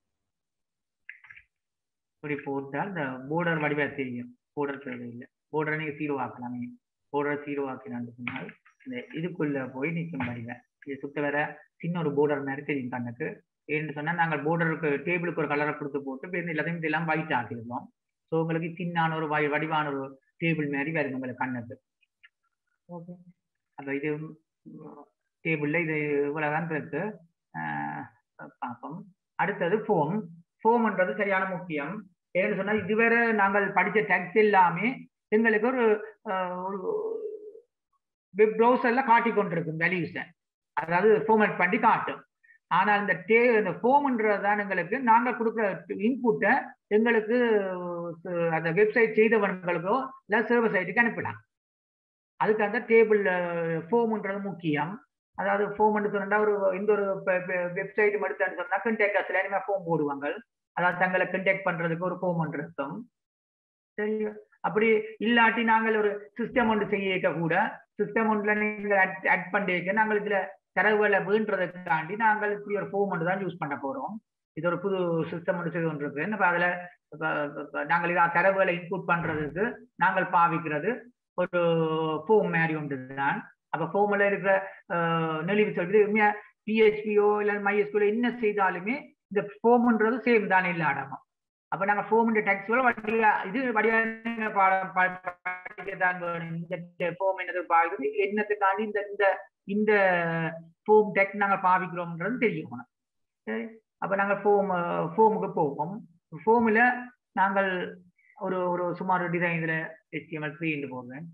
இப்படி போட்டால் இந்த போர்டர் வடிவா தெரியும் போர்டர் தேவையில்லை போர்டரை நீங்க சீரோ ஆக்கலாம் போர்டரை சீரோ ஆக்கினான்னு சொன்னால் இந்த இதுக்குள்ள போய் நிற்கும் வடிவ இது சுத்த வர சின்ன ஒரு போர்டர் மாதிரி தெரியும் கண்ணுக்கு ஏன்னு சொன்னா நாங்கள் போர்டருக்கு டேபிளுக்கு ஒரு கலரை கொடுத்து போட்டு இப்ப இந்த எல்லாத்தையும் இதெல்லாம் ஒயிட் ஆக்கிடுவோம் ஸோ உங்களுக்கு சின்னான ஒரு வடி- வடிவான ஒரு டேபிள் மாதிரி வரும் உங்களுக்கு கண்ணுக்கு ஓகே அப்ப இது டேபிள்ல இது இவ்வளவுதான் இருக்கு ஆஹ் பார்ப்போம் அடுத்தது ஃபோம் ஃபோம்ன்றது சரியான முக்கியம் ஏன்னு சொன்னா இதுவரை நாங்கள் படிச்ச டெக்ஸ்ட் எல்லாமே எங்களுக்கு ஒரு ஆஹ், ஒரு வெப் ப்ரௌசர்ல காட்டி கொண்டிருக்கும் வேல்யூஸை அதாவது ஃபார்மேட் பண்ணி காட்டும் ஆனால் இந்த டே இந்த ஃபோம்ன்றதான் எங்களுக்கு நாங்கள் கொடுக்குற இன்புட்டை எங்களுக்கு அஹ், அந்த வெப்சைட் செய்தவர்களுக்கோ இல்லை சர்வர் சைட்டுக்கு அனுப்பலாம் அதுக்கு அந்த டேபிள் ஃபோம்ன்றது முக்கியம் அதாவது ஃபோம் சொன்னா ஒரு இந்த ஒரு வெப்சைட் எடுத்தான்னு சொன்னா கண்டெக்ட் இனிமே ஃபோம் போடுவாங்க அதாவது தங்களை கண்டெக்ட் பண்றதுக்கு ஒரு ஃபோம் இருக்கும் சரி அப்படி இல்லாட்டி நாங்கள் ஒரு சிஸ்டம் ஒன்று செய்ய கூட சிஸ்டம் ஒன்றில் நீங்கள் ஆட் பண்ணிக்க நாங்கள் இதுல தரவுகளை வீன்றதுக்காண்டி நாங்கள் இப்படி ஒரு ஃபோம் ஒன்று தான் யூஸ் பண்ண போறோம் இது ஒரு புது சிஸ்டம் ஒன்று செய்து கொண்டிருக்கு இப்போ அதுல இப்ப- இப்ப நாங்கள் இதா தரவுகளை இன்புட் பண்றதுக்கு நாங்கள் பாவிக்கிறது ஒரு ஃபோம் மாதிரி ஒன்று தான் அப்ப ஃபோம்ல இருக்கிற அஹ், நெளிவு சொல்றது உண்மையா பிஹெச்பியோ இல்லை மைஎஸ்கியூல என்ன செய்தாலுமே இந்த ஃபோம்ன்றது சேம் தான் எல்லா இடமும் அப்ப நாங்க ஃபோம் டெக்ஸ்ட்ல வடிவா இது வடிவான பாடம் படிக்கத்தான் வேணும் இந்த ஃபோம் என்னது பாக்குது என்னத்துக்காண்டி இந்த இந்த இந்த ஃபோம் டெக் நாங்க பாவிக்கிறோம்ன்றது தெரியும் சரி அப்ப நாங்க ஃபோம் ஃபோமுக்கு போவோம் ஃபோம்ல நாங்கள் ஒரு ஒரு சுமார் டிசைன் இதுல HTML த்ரீ போடுறேன்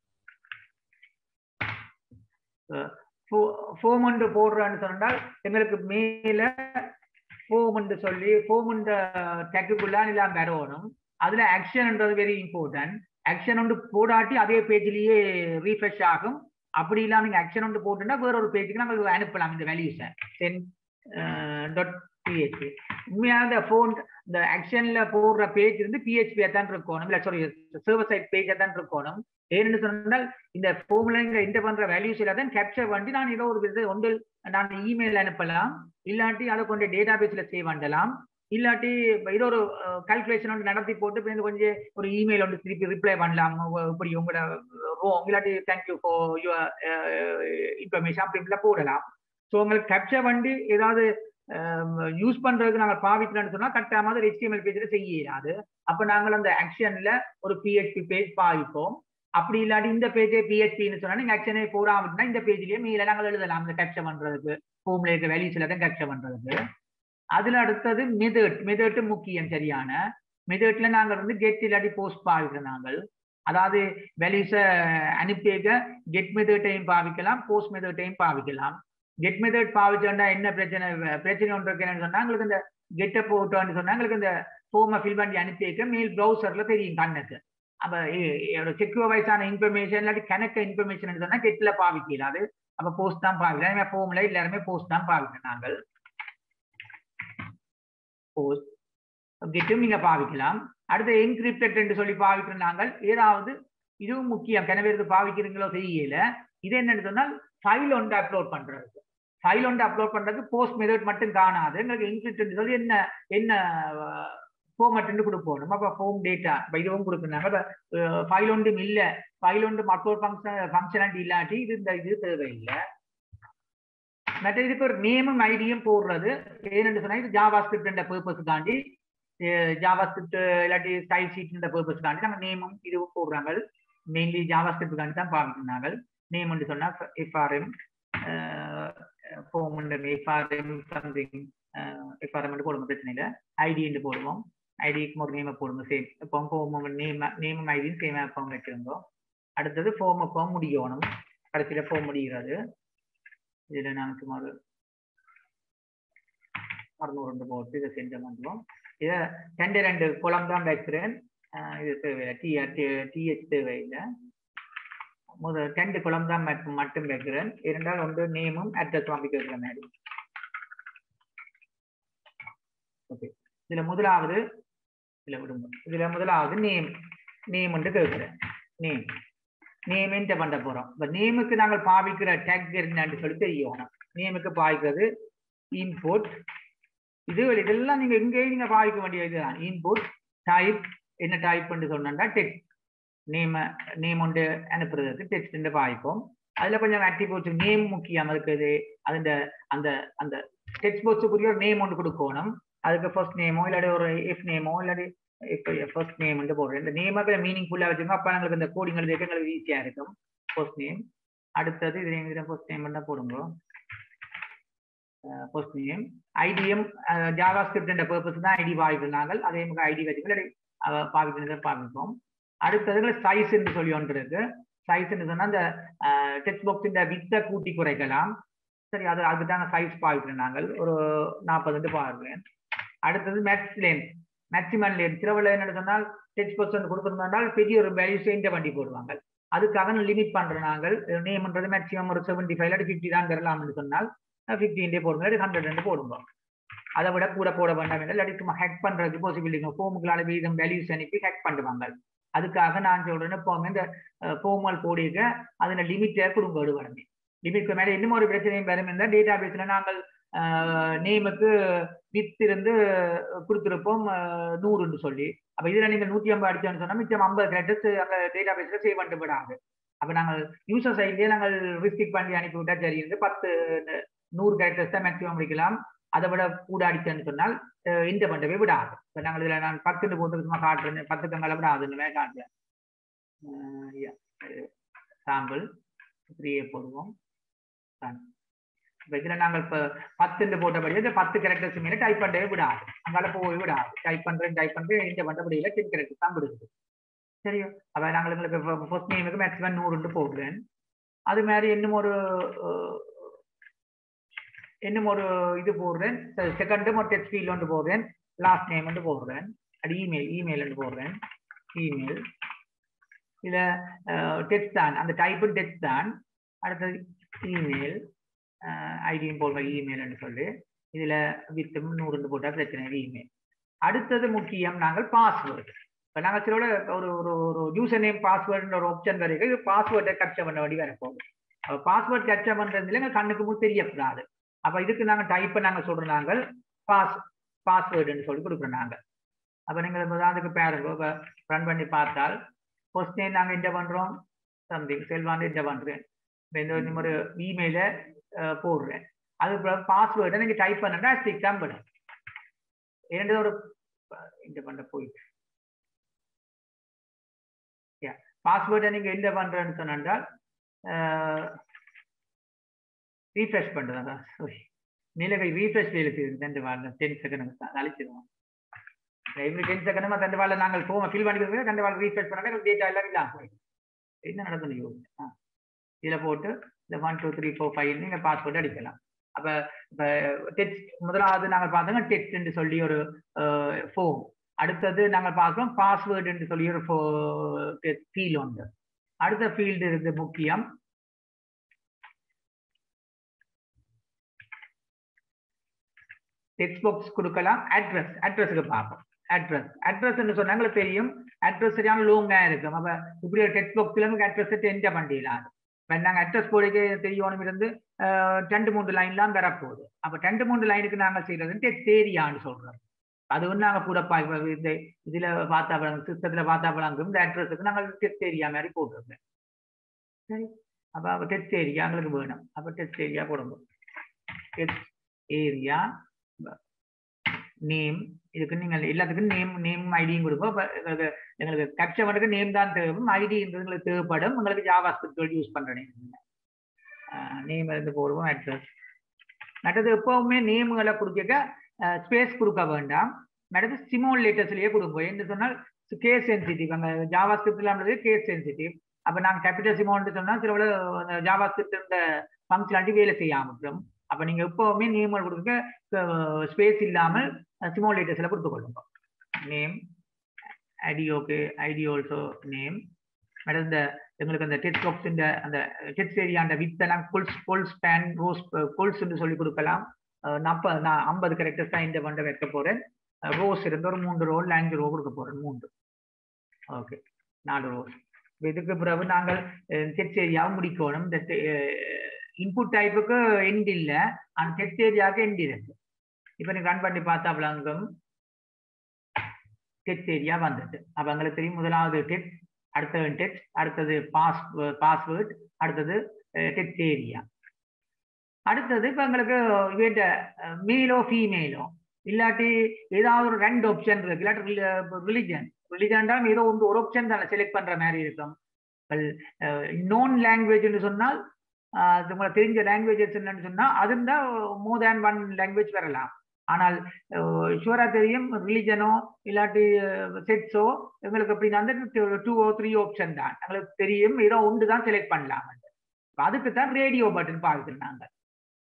ஃபோம் ஒன்று போடுறான்னு சொன்னால் எங்களுக்கு மேல ஃபோம் என்று சொல்லி ஃபோம் டெக்குக்குள்ள எல்லாம் வரணும் அதுல ஆக்ஷன்ன்றது வெரி இம்பார்ட்டன்ட் ஆக்ஷன் ஒன்று போடாட்டி அதே பேஜ்லயே ரீஃப்ரெஷ் ஆகும் அப்படி இல்லாம நீங்க ஆக்ஷன் ஒன்று போட்டுன்னா வேற ஒரு பேஜுக்கு நாங்கள் அனுப்பலாம் இந்த வேல்யூஸை டென் டாட் பிஹெச்பி உண்மையாக இந்த ஃபோன் இந்த ஆக்ஷன்ல போடுற பேஜ் வந்து பிஹெச்பியா தான் இருக்கணும் இல்ல சாரி சர்வர் சைட் பேஜா தான் இருக்கணும் ஏன்னு சொன்னால் இந்த ஃபோம்ல இந்த பண்ற வேல்யூஸ் எல்லாத்தையும் கேப்சர் பண்ணி நான் ஏதோ ஒரு வித ஒன்று நான் இமெயில் அனுப்பலாம் இல்லாட்டி அதை கொண்டு டேட்டா பேஸ்ல சேவ் பண்ணலாம் இல்லாட்டி ஏதோ ஒரு கால்குலேஷன் ஒன்று நடத்தி போட்டு இப்ப இந்த கொஞ்சம் ஒரு இமெயில் ஒன்று திருப்பி ரிப்ளை பண்ணலாம் உங்க- இப்படி உங்களோட ரோம் இல்லாட்டி தேங்க்யூ ஃபார் யுவர் இன்ஃபர்மேஷன் அப்படி இப்படிலாம் போடலாம் ஸோ உங்களுக்கு கேப்சர் பண்ணி ஏதாவது யூஸ் பண்றதுக்கு நாங்கள் பாவிக்கிறோம்னு சொன்னா கரெக்டாக மாதிரி ஹெச்டிஎம்எல் பேஜில் செய்ய இயலாது அப்போ நாங்கள் அந்த ஆக்ஷன்ல ஒரு பிஹெச்பி பேஜ் பாவிப்போம் அப்படி இல்லாட்டி இந்த பேஜே பிஹெச்பின்னு சொன்னா நீங்க ஆக்ஷனே போடாமட்டுனா இந்த பேஜ்லயே மேல நாங்கள் எழுதலாம் இந்த கேப்சர் பண்றதுக்கு ஹோம்ல இருக்க வேல்யூஸ் எல்லாத்தையும் கேப்சர் பண்றதுக்கு அதுல அடுத்தது மெதட் மெதட் முக்கியம் சரியான மெதட்ல நாங்கள் வந்து கெட் இல்லாட்டி போஸ்ட் பாவிக்கிறோம் நாங்கள் அதாவது வேல்யூஸ அனுப்பிக்க கெட் மெதட்டையும் பாவிக்கலாம் போஸ்ட் மெதட்டையும் பாவிக்கலாம் கெட் மெத்தட் பாவிச்சோம்னா என்ன பிரச்சனை பிரச்சனை ஒன்று இருக்கு என்னன்னு சொன்னா எங்களுக்கு இந்த கெட்டை போட்டோன்னு சொன்னா எங்களுக்கு இந்த ஃபோமை ஃபில் பண்ணி அனுப்பி வைக்க மெயில் ப்ரௌசர்ல தெரியும் கண்ணுக்கு அப்ப செக்யூர் வைஸான இன்ஃபர்மேஷன் இல்லாட்டி கணக்க இன்ஃபர்மேஷன் சொன்னா கெட்ல பாவிக்கலாம் அது அப்ப போஸ்ட் தான் பாவிக்கலாம் ஃபோம்ல எல்லாருமே போஸ்ட் தான் பாவிக்கிறோம் நாங்கள் போஸ்ட் கெட்டும் நீங்க பாவிக்கலாம் அடுத்து என்கிரிப்டட் என்று சொல்லி பாவிக்கிறோம் நாங்கள் ஏதாவது இதுவும் முக்கியம் கிணவேருக்கு பாவிக்கிறீங்களோ தெரியல இது என்னன்னு சொன்னால் ஃபைல் ஒன்று அப்லோட் பண்றதுக்கு ஃபைல் ஒன்று அப்லோட் பண்றதுக்கு போஸ்ட் மெத்தட் மட்டும் காணாது எங்களுக்கு என்கிரிப்ட் சொல்லி என்ன என்ன ஃபார்மேட் கொடுப்போம் அப்போ ஃபோம் டேட்டா இப்போ இதுவும் கொடுக்குறாங்க ஃபைல் ஒன்றும் இல்லை ஃபைல் ஒன்றும் அப்லோட் ஃபங்க்ஷன் ஃபங்க்ஷனாலிட்டி இல்லாட்டி இது இந்த இது தேவையில்லை மற்ற இதுக்கு ஒரு நேமும் ஐடியும் போடுறது ஏன்னு சொன்னா இது ஜாவா ஸ்கிரிப்ட் என்ற பர்பஸுக்காண்டி ஜாவா ஸ்கிரிப்ட் இல்லாட்டி ஸ்டைல் ஷீட் என்ற பர்பஸுக்காண்டி நம்ம நேமும் இதுவும் போடுறாங்க மெயின்லி ஜாவா ஸ்கிரிப்டுக்காண்டி தான் பாவிக்கிறாங்க நேம் வந்து சொன்னா FRM form FRM something FRM போடுங்க பிரச்சனை இல்லை ஐடி போடுவோம் ஐடிக்கு ஒரு நேமை போடுங்க சேம் இப்போ ஃபோம் நேம் நேமும் ஐடியும் சேம் ஃபார்ம் வச்சிருந்தோம் அடுத்தது ஃபோம் அப்போ முடியணும் கடைசியில் ஃபோம் முடிகிறது இதில் நான் சுமார் அறுநூறு ரெண்டு போட்டு இதை செஞ்ச பண்ணுவோம் இதை ரெண்டு ரெண்டு குளம் தான் வைக்கிறேன் இது தேவையில்லை டி டிஹெச் தேவையில்லை முதல் ரெண்டு குளம் தான் மட்டும் வைக்கிறேன் இரண்டால் ஒன்று நேமும் அட்ரஸ் வாங்கி வைக்கிற மாதிரி ஓகே இதுல முதலாவது இதுல விடுங்க இதுல முதலாவது நேம் நேம் வந்து கேட்கிறேன் நேம் நேம் என்ட பண்ண போறோம் இப்ப நேமுக்கு நாங்கள் பாவிக்கிற டேக் என்னன்னு சொல்லி தெரியும் நேமுக்கு பாவிக்கிறது இன்புட் இது இதெல்லாம் நீங்க எங்கேயும் நீங்க பாவிக்க வேண்டிய இதுதான் இன்புட் டைப் என்ன டைப் பண்ணி சொன்னா டெக்ஸ்ட் நேம் நேம் ஒன்று அனுப்புறதுக்கு டெக்ஸ்ட் பாவிப்போம் அதுல கொஞ்சம் ஆக்டிவிட்டி நேம் முக்கியம் இருக்குது அந்த அந்த அந்த டெக்ஸ்ட் பாக்ஸுக்குரிய ஒரு நேம் ஒன்று கொடுக்கணும் அதுக்கு ஃபர்ஸ்ட் நேமோ இல்லாட்டி ஒரு எஃப் நேமோ இல்லாட்டி இப்போ ஃபர்ஸ்ட் நேம் போடுறேன் இந்த நேமாக மீனிங்ஃபுல்லாக வச்சுக்கோங்க அப்போ எங்களுக்கு இந்த கோடிங் எழுதிக்க எங்களுக்கு ஈஸியாக இருக்கும் ஃபர்ஸ்ட் நேம் அடுத்தது இது எங்க ஃபர்ஸ்ட் நேம் தான் போடுங்க first name IDM JavaScript என்ற பர்பஸ் தான் ஐடி பாவிக்கிறாங்க அதே மாதிரி ஐடி வச்சுக்கல பாவிக்கிறத பாவிப்போம் அடுத்தது சைஸ் என்று சொல்லி ஒன்று இருக்கு சைஸ் சொன்னா அந்த டெக்ஸ்ட் பாக்ஸ் இந்த வித்தை கூட்டி குறைக்கலாம் சரி அது அதுக்கு தாங்க சைஸ் பாவிக்கிறோம் நாங்கள் ஒரு நாற்பது பாருவேன் அடுத்தது மேக்ஸ் லேன் மேக்சிமம் லேன் சிலவில் என்ன சொன்னால் டெச் பர்சன்ட் கொடுத்துருந்தால் பெரிய ஒரு வேல்யூ சேர்ந்த வண்டி போடுவாங்க அதுக்காக லிமிட் பண்ற நாங்கள் நேம்ன்றது மேக்ஸிமம் ஒரு செவன்டி ஃபைவ் இல்லாட்டி ஃபிஃப்டி தான் தரலாம்னு சொன்னால் ஃபிஃப்டின் டே போடுங்க இல்லாட்டி ஹண்ட்ரட் ரெண்டு போடுங்க அதை விட கூட போட வேண்டாம் இல்லாட்டி சும்மா ஹேக் பண்றதுக்கு பாசிபிலிட்டி ஃபோமுகளால வீதம் வேல்யூஸ் அனுப்பி ஹேக் பண்ணுவாங்க அதுக்காக நான் சொல்றேன் எப்பவுமே இந்த ஃபோமல் போடிக்க அதில் லிமிட்டை கொடுங்க விடுவாங்க லிமிட்க்கு மேலே இன்னும் ஒரு பிரச்சனையும் வரும் இருந்தால் டேட்டா பேஸ்ல நாங்கள் நேமுக்கு வித் இருந்து கொடுத்துருப்போம் நூறுன்னு சொல்லி அப்ப இதுல நீங்க நூத்தி ஐம்பது அடிச்சோன்னு சொன்னா மிச்சம் ஐம்பது கிரெடிட்ஸ் அங்க டேட்டா பேஸ்ல சேவ் பண்ணிட்டு விடாது அப்ப நாங்கள் யூசர் சைட்லயே நாங்கள் ரிஸ்ட்ரிக் பண்ணி அனுப்பி விட்டா சரி இருந்து பத்து நூறு கேரக்டர்ஸ் தான் மேக்ஸிமம் முடிக்கலாம் அதை விட கூட அடிச்சேன்னு சொன்னால் இந்த பண்ணவே விடாது இப்ப நாங்கள் இதுல நான் பத்துன்னு போட்டு சும்மா காட்டுறேன் பத்து கங்களை விடாதுன்னு காட்டுறேன் சாம்பிள் த்ரீயே போடுவோம் இப்போ இதில் நாங்கள் இப்போ பத்துன்னு போட்டபடி இந்த பத்து கேரக்டர்ஸ் மேலே டைப் பண்ணவே விடாது அங்கால போய் விடாது டைப் பண்ணுறேன் டைப் பண்ணுறேன் இந்த பண்ணுறபடியில் டென் கேரக்டர்ஸ் தான் விடுது சரியோ அப்போ நாங்கள் எங்களுக்கு ஃபர்ஸ்ட் நேமுக்கு மேக்ஸிமம் நூறுண்டு போடுறேன் அது மாதிரி இன்னும் ஒரு இன்னும் ஒரு இது போடுறேன் செகண்டும் ஒரு டெக்ஸ்ட் ஃபீல் ஒன்று போடுறேன் லாஸ்ட் நேம் வந்து போடுறேன் அது இமெயில் இமெயில் ஒன்று போடுறேன் இமெயில் இதில் டெக்ஸ்ட் தான் அந்த டைப்பும் டெக்ஸ்ட் தான் அடுத்தது இமெயில் ஐடியும் போடுற இமெயில்னு சொல்லி இதில் வித்தும் நூறுன்னு போட்டால் பிரச்சனை இமெயில் அடுத்தது முக்கியம் நாங்கள் பாஸ்வேர்டு இப்போ நாங்கள் சில ஒரு ஒரு ஒரு யூசர் நேம் பாஸ்வேர்டுன்ற ஒரு ஆப்ஷன் வரைக்கும் பாஸ்வேர்டை கப்சர் பண்ண வேண்டி வரப்போகுது அப்போ பாஸ்வேர்ட் கப்சர் பண்ணுறதுல எங்கள் கண்ணுக்கு முன் தெரியக்கூடாது அப்போ இதுக்கு நாங்கள் டைப்பை நாங்கள் சொல்கிறோம் நாங்கள் பாஸ் பாஸ்வேர்டுன்னு சொல்லி கொடுக்குறோம் நாங்கள் அப்போ நீங்கள் அதுக்கு பேருங்க இப்போ ரன் பண்ணி பார்த்தால் ஃபர்ஸ்ட் நேம் நாங்கள் என்ன பண்ணுறோம் சம்திங் செல்வாண்டு என்ன பண்ணுறேன் இப்போ இந்த ஒரு இமெயிலை போடுறேன் அது பாஸ்வேர்டை நீங்கள் டைப் பண்ணுறா ஸ்டிக்காக படும் இரண்டு ஒரு இந்த பண்ண போயிட்டு பாஸ்வேர்டை நீங்கள் என்ன பண்ணுறேன்னு சொன்னால் ரீஃப்ரெஷ் பண்ணுறதா சாரி நீலகை ரீஃப்ரெஷ் வேலை செய்யுது ரெண்டு வாரம் டென் செகண்ட் அழிச்சிடுவோம் எவ்ரி டென் செகண்ட் ரெண்டு வாரம் நாங்கள் ஃபோமை ஃபில் பண்ணிக்கிறோம் ரெண்டு வாரம் ரீஃப்ரெஷ் பண்ணால் டேட்டா எல்லாம் இல்லாமல் போயிடும் என்ன நடந்தது யோசிச்சு இதில் போட்டு இந்த one two three four five நீங்கள் பாஸ்வேர்டு அடிக்கலாம் அப்போ இப்போ டெக்ஸ்ட் முதலாவது நாங்கள் பார்த்தோங்க டெக்ஸ்ட்னு சொல்லி ஒரு ஃபோம் அடுத்தது நாங்கள் பார்க்குறோம் பாஸ்வேர்டுன்னு சொல்லி ஒரு ஃபீல் உண்டு அடுத்த ஃபீல்டு இருந்து முக்கியம் டெக்ஸ்ட் பாக்ஸ் கொடுக்கலாம் அட்ரஸ் அட்ரஸுக்கு பார்ப்போம் அட்ரஸ் அட்ரஸ்ன்னு சொன்னாங்களே தெரியும் அட்ரஸ் சரியான லோங்காக இருக்கும் அப்போ இப்படி ஒரு டெக்ஸ்ட் பாக்ஸில் நமக்கு அட்ரஸை என்டர் பண்ணிடலாம் இப்போ நாங்கள் அட்ரஸ் போடுக்க தெரியணும் இருந்து ரெண்டு மூன்று லைன்லாம் வரப்போகுது அப்போ ரெண்டு மூன்று லைனுக்கு நாங்கள் செய்யறது டெக்ஸ்ட் ஏரியான்னு சொல்கிறோம் அது வந்து நாங்கள் பூரப்பா இப்போ இந்த இதில் பார்த்தா பழங்கு சிஸ்டத்தில் பார்த்தா பழங்கு இந்த அட்ரஸுக்கு நாங்கள் டெஸ்ட் ஏரியா மாதிரி போட்டுருக்கேன் சரி அப்போ அப்போ டெஸ்ட் ஏரியா எங்களுக்கு வேணும் அப்போ டெஸ்ட் ஏரியா போடும்போது டெஸ்ட் ஏரியா நேம் இதுக்கு நீங்கள் எல்லாத்துக்கும் நேம் நேம் ஐடியும் கொடுப்போம் இப்போ எங்களுக்கு எங்களுக்கு கேப்சர் பண்ணுறதுக்கு நேம் தான் தேவைப்படும் ஐடின்றது எங்களுக்கு தேவைப்படும் உங்களுக்கு ஜாவா ஸ்கிரிப்ட் யூஸ் பண்ணுற நேம் நேம் இருந்து போடுவோம் அட்ரஸ் மற்றது எப்பவுமே நேம்களை கொடுக்க ஸ்பேஸ் கொடுக்க வேண்டாம் மற்றது சிமோல் லேட்டர்ஸ்லேயே கொடுப்போம் என்று சொன்னால் கேஸ் சென்சிட்டிவ் அங்கே ஜாவா ஸ்கிரிப்ட்லாம் கேஸ் சென்சிட்டிவ் அப்போ நாங்கள் கேபிட்டல் சிமோன்னு சொன்னால் சில ஜாவா ஸ்கிரிப்ட் இந்த ஃபங்க்ஷனாலிட்டி வேலை செய்யாமல் அப்போ நீங்கள் எப்போவுமே நேம் கொடுக்க ஸ்பேஸ் இல்லாமல் சிமோலேட்டர்ஸில் கொடுத்துக்கொள்ளுங்க name ID okay ID also name madam இந்த எங்களுக்கு அந்த டெட் பாக்ஸ் இந்த அந்த டெட் ஏரியா அந்த வித்தெல்லாம் கொல்ஸ் கொல் ஸ்பேன் ரோஸ் கொல்ஸ்ன்னு சொல்லி கொடுக்கலாம் நப்ப நான் ஐம்பது கரெக்டர்ஸ் தான் இந்த வண்டை வைக்க போகிறேன் ரோஸ் இருந்து ஒரு மூன்று ரோ இல்லை அஞ்சு ரோ கொடுக்க போகிறேன் மூன்று ஓகே நாலு ரோஸ் இதுக்கு பிறகு நாங்கள் டெட் ஏரியாவும் முடிக்கணும் இந்த இன்புட் டைப்புக்கு எண்ட் இல்லை ஆனால் டெஸ்ட் ஏரியாவுக்கு எண்ட் இருக்கு இப்போ நீங்க ரன் பண்ணி பார்த்தா விளங்கும் டெக்ஸ்ட் ஏரியா வந்துட்டு அப்போ எங்களுக்கு தெரியும் முதலாவது டெக்ஸ்ட் அடுத்தது டெக்ஸ்ட் அடுத்தது பாஸ் பாஸ்வேர்ட் அடுத்தது டெக்ஸ்ட் ஏரியா அடுத்தது இப்போ எங்களுக்கு இவட்ட மேலோ ஃபீமேலோ இல்லாட்டி ஏதாவது ஒரு ரெண்டு ஆப்ஷன் இருக்கு இல்லாட்டி ரிலிஜன் ரிலிஜன் ஏதோ ஒன்று ஒரு ஆப்ஷன் தானே செலக்ட் பண்ற மாதிரி இருக்கும் நோன் லாங்குவேஜ்னு சொன்னால் அது உங்களுக்கு தெரிஞ்ச லாங்குவேஜஸ் என்னன்னு சொன்னா அது இருந்தால் மோர் தேன் ஒன் லாங்குவேஜ் வரலாம் ஆனால் ஷுவரா தெரியும் ரிலிஜனோ இல்லாட்டி செட்ஸோ எங்களுக்கு அப்படின்னா வந்து டூ ஓ த்ரீ ஆப்ஷன் தான் எங்களுக்கு தெரியும் ஏதோ ஒன்று தான் செலக்ட் பண்ணலாம் அதுக்கு தான் ரேடியோ பட்டன் பார்த்துருந்தாங்க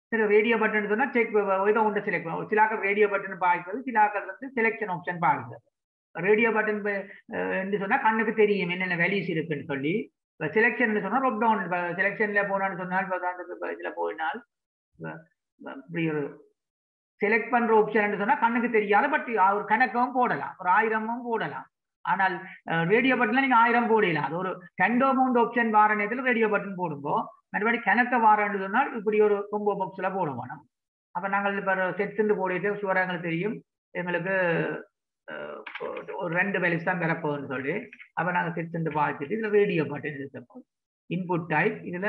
சரி ரேடியோ பட்டன் சொன்னா செக் ஏதோ ஒன்று செலக்ட் பண்ணுவோம் சிலாக்கள் ரேடியோ பட்டன் பாய்க்கிறது சிலாக்கள் வந்து செலெக்ஷன் ஆப்ஷன் பாய்க்கிறது ரேடியோ பட்டன் என்று சொன்னா கண்ணுக்கு தெரியும் என்னென்ன வேல்யூஸ் இருக்குன்னு சொல்லி இப்போ செலெக்ஷன் சொன்னா ரொப் டவுன் இப்போ செலெக்ஷன்ல போனான்னு சொன்னால் இப்போ உதாரணத்துக்கு இதுல போயினால் இப்படி ஒரு செலக்ட் பண்ற ஆப்ஷன் சொன்னா கண்ணுக்கு தெரியாது பட் ஒரு கணக்கும் போடலாம் ஒரு ஆயிரமும் போடலாம் ஆனால் ரேடியோ பட்டன்ல நீங்க ஆயிரம் போடலாம் அது ஒரு கண்டோ அமௌண்ட் ஆப்ஷன் வார நேரத்தில் ரேடியோ பட்டன் போடும்போது மறுபடி கணக்க வாரன்னு சொன்னால் இப்படி ஒரு கொம்போ பாக்ஸ்ல போட வேணும் அப்ப நாங்கள் இப்போ செட்ஸுன்னு போடிட்டு சுவரா எங்களுக்கு தெரியும் எங்களுக்கு ஒரு ரெண்டு வேலைஸ் தான் பெறப்போகுதுன்னு சொல்லி அப்ப நாங்க செட்ஸ் பார்த்துட்டு இதுல ரேடியோ பட்டன் இருக்கப்போ இன்புட் டைப் இதுல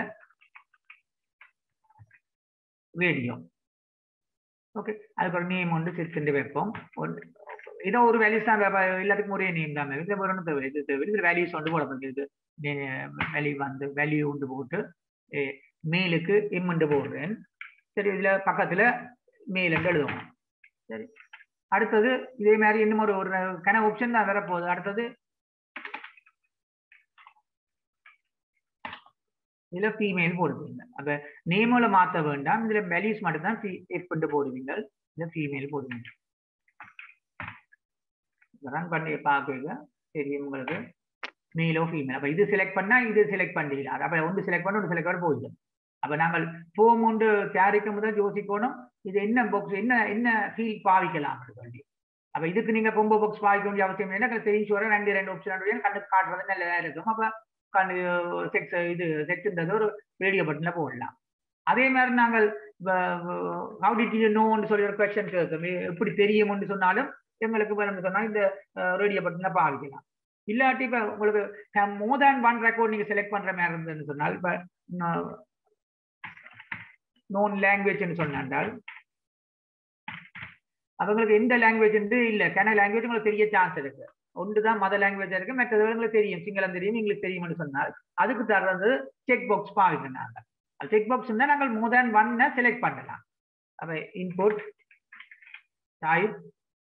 ரேடியோ ஓகே அதுக்கு ஒரு நேம் ஒன்று செட்ஸ் வைப்போம் இதோ ஒரு வேல்யூஸ் தான் எல்லாத்துக்கும் ஒரே நேம் தான் இதுல ஒரு ஒன்றும் தேவை இது தேவை இதுல வேல்யூஸ் வந்து போட முடியுது வேல்யூ வந்து வேல்யூ உண்டு போட்டு மேலுக்கு எம்முண்டு போடுறேன் சரி இதுல பக்கத்துல மேலுண்டு எழுதுவோம் சரி அடுத்தது இதே மாதிரி இன்னும் ஒரு ஒரு கன ஆப்ஷன் தான் வரப்போகுது அடுத்தது இதுல ஃபீமேல் போடுவீங்க அப்ப நேமில் மாற்ற வேண்டாம் இதுல வேல்யூஸ் மட்டும் தான் எஃப் போடுவீங்க இதுல ஃபீமேல் போடுவீங்க ரன் பண்ணி பார்க்குங்க தெரியும் உங்களுக்கு மேலோ ஃபீமேல் அப்ப இது செலக்ட் பண்ணா இது செலக்ட் பண்ணிடலாம் அப்ப ஒன்று செலக்ட் பண்ண ஒன்று செலக்ட் பண்ண போயிடும் அப்ப நாங்கள் ஃபோம் ஒன்று தயாரிக்கும் போது யோசிக்கணும் இது என்ன பாக்ஸ் என்ன என்ன ஃபீல் பாவிக்கலாம் சொல்லி அப்ப இதுக்கு நீங்க கொம்போ பாக்ஸ் பாவிக்க வேண்டிய அவசியம் இல்லை தெரிஞ்சு வர ரெண்டு ரெண்டு ஆப்ஷன் கண்ணுக்கு காட்டுறது நல்லதா இருக்கும் அப்ப கண்ணு செக்ஸ் இது செக்ஸ்ன்றது ஒரு ரேடியோ பட்டன்ல போடலாம் அதே மாதிரி நாங்கள் ஹவு டிட் யூ நோன்னு சொல்லி ஒரு கொஸ்டின் கேட்கும் எப்படி தெரியும்னு சொன்னாலும் எங்களுக்கு வேணும்னு சொன்னா இந்த ரேடியோ பட்டன்ல பாவிக்கலாம் இல்லாட்டி இப்ப உங்களுக்கு மோர் தேன் ஒன் ரெக்கார்ட் நீங்க செலக்ட் பண்ற மாதிரி இருந்ததுன்னு சொன்னால் இப்ப நோன் லாங்குவேஜ்னு சொன்னால் அவங்களுக்கு எந்த லாங்குவேஜ் இல்ல கன லாங்குவேஜ் உங்களுக்கு தெரிய சான்ஸ் இருக்கு ஒன்றுதான் மத லாங்குவேஜ் இருக்கு மற்றது உங்களுக்கு தெரியும் சிங்களம் தெரியும் இங்கிலீஷ் தெரியும்னு சொன்னால் அதுக்கு தர்றது செக் பாக்ஸ் பாவிக்கிறாங்க செக் பாக்ஸ் இருந்தால் நாங்கள் மோர் தேன் ஒன்னை செலக்ட் பண்ணலாம் அப்ப இன்புட் டைப்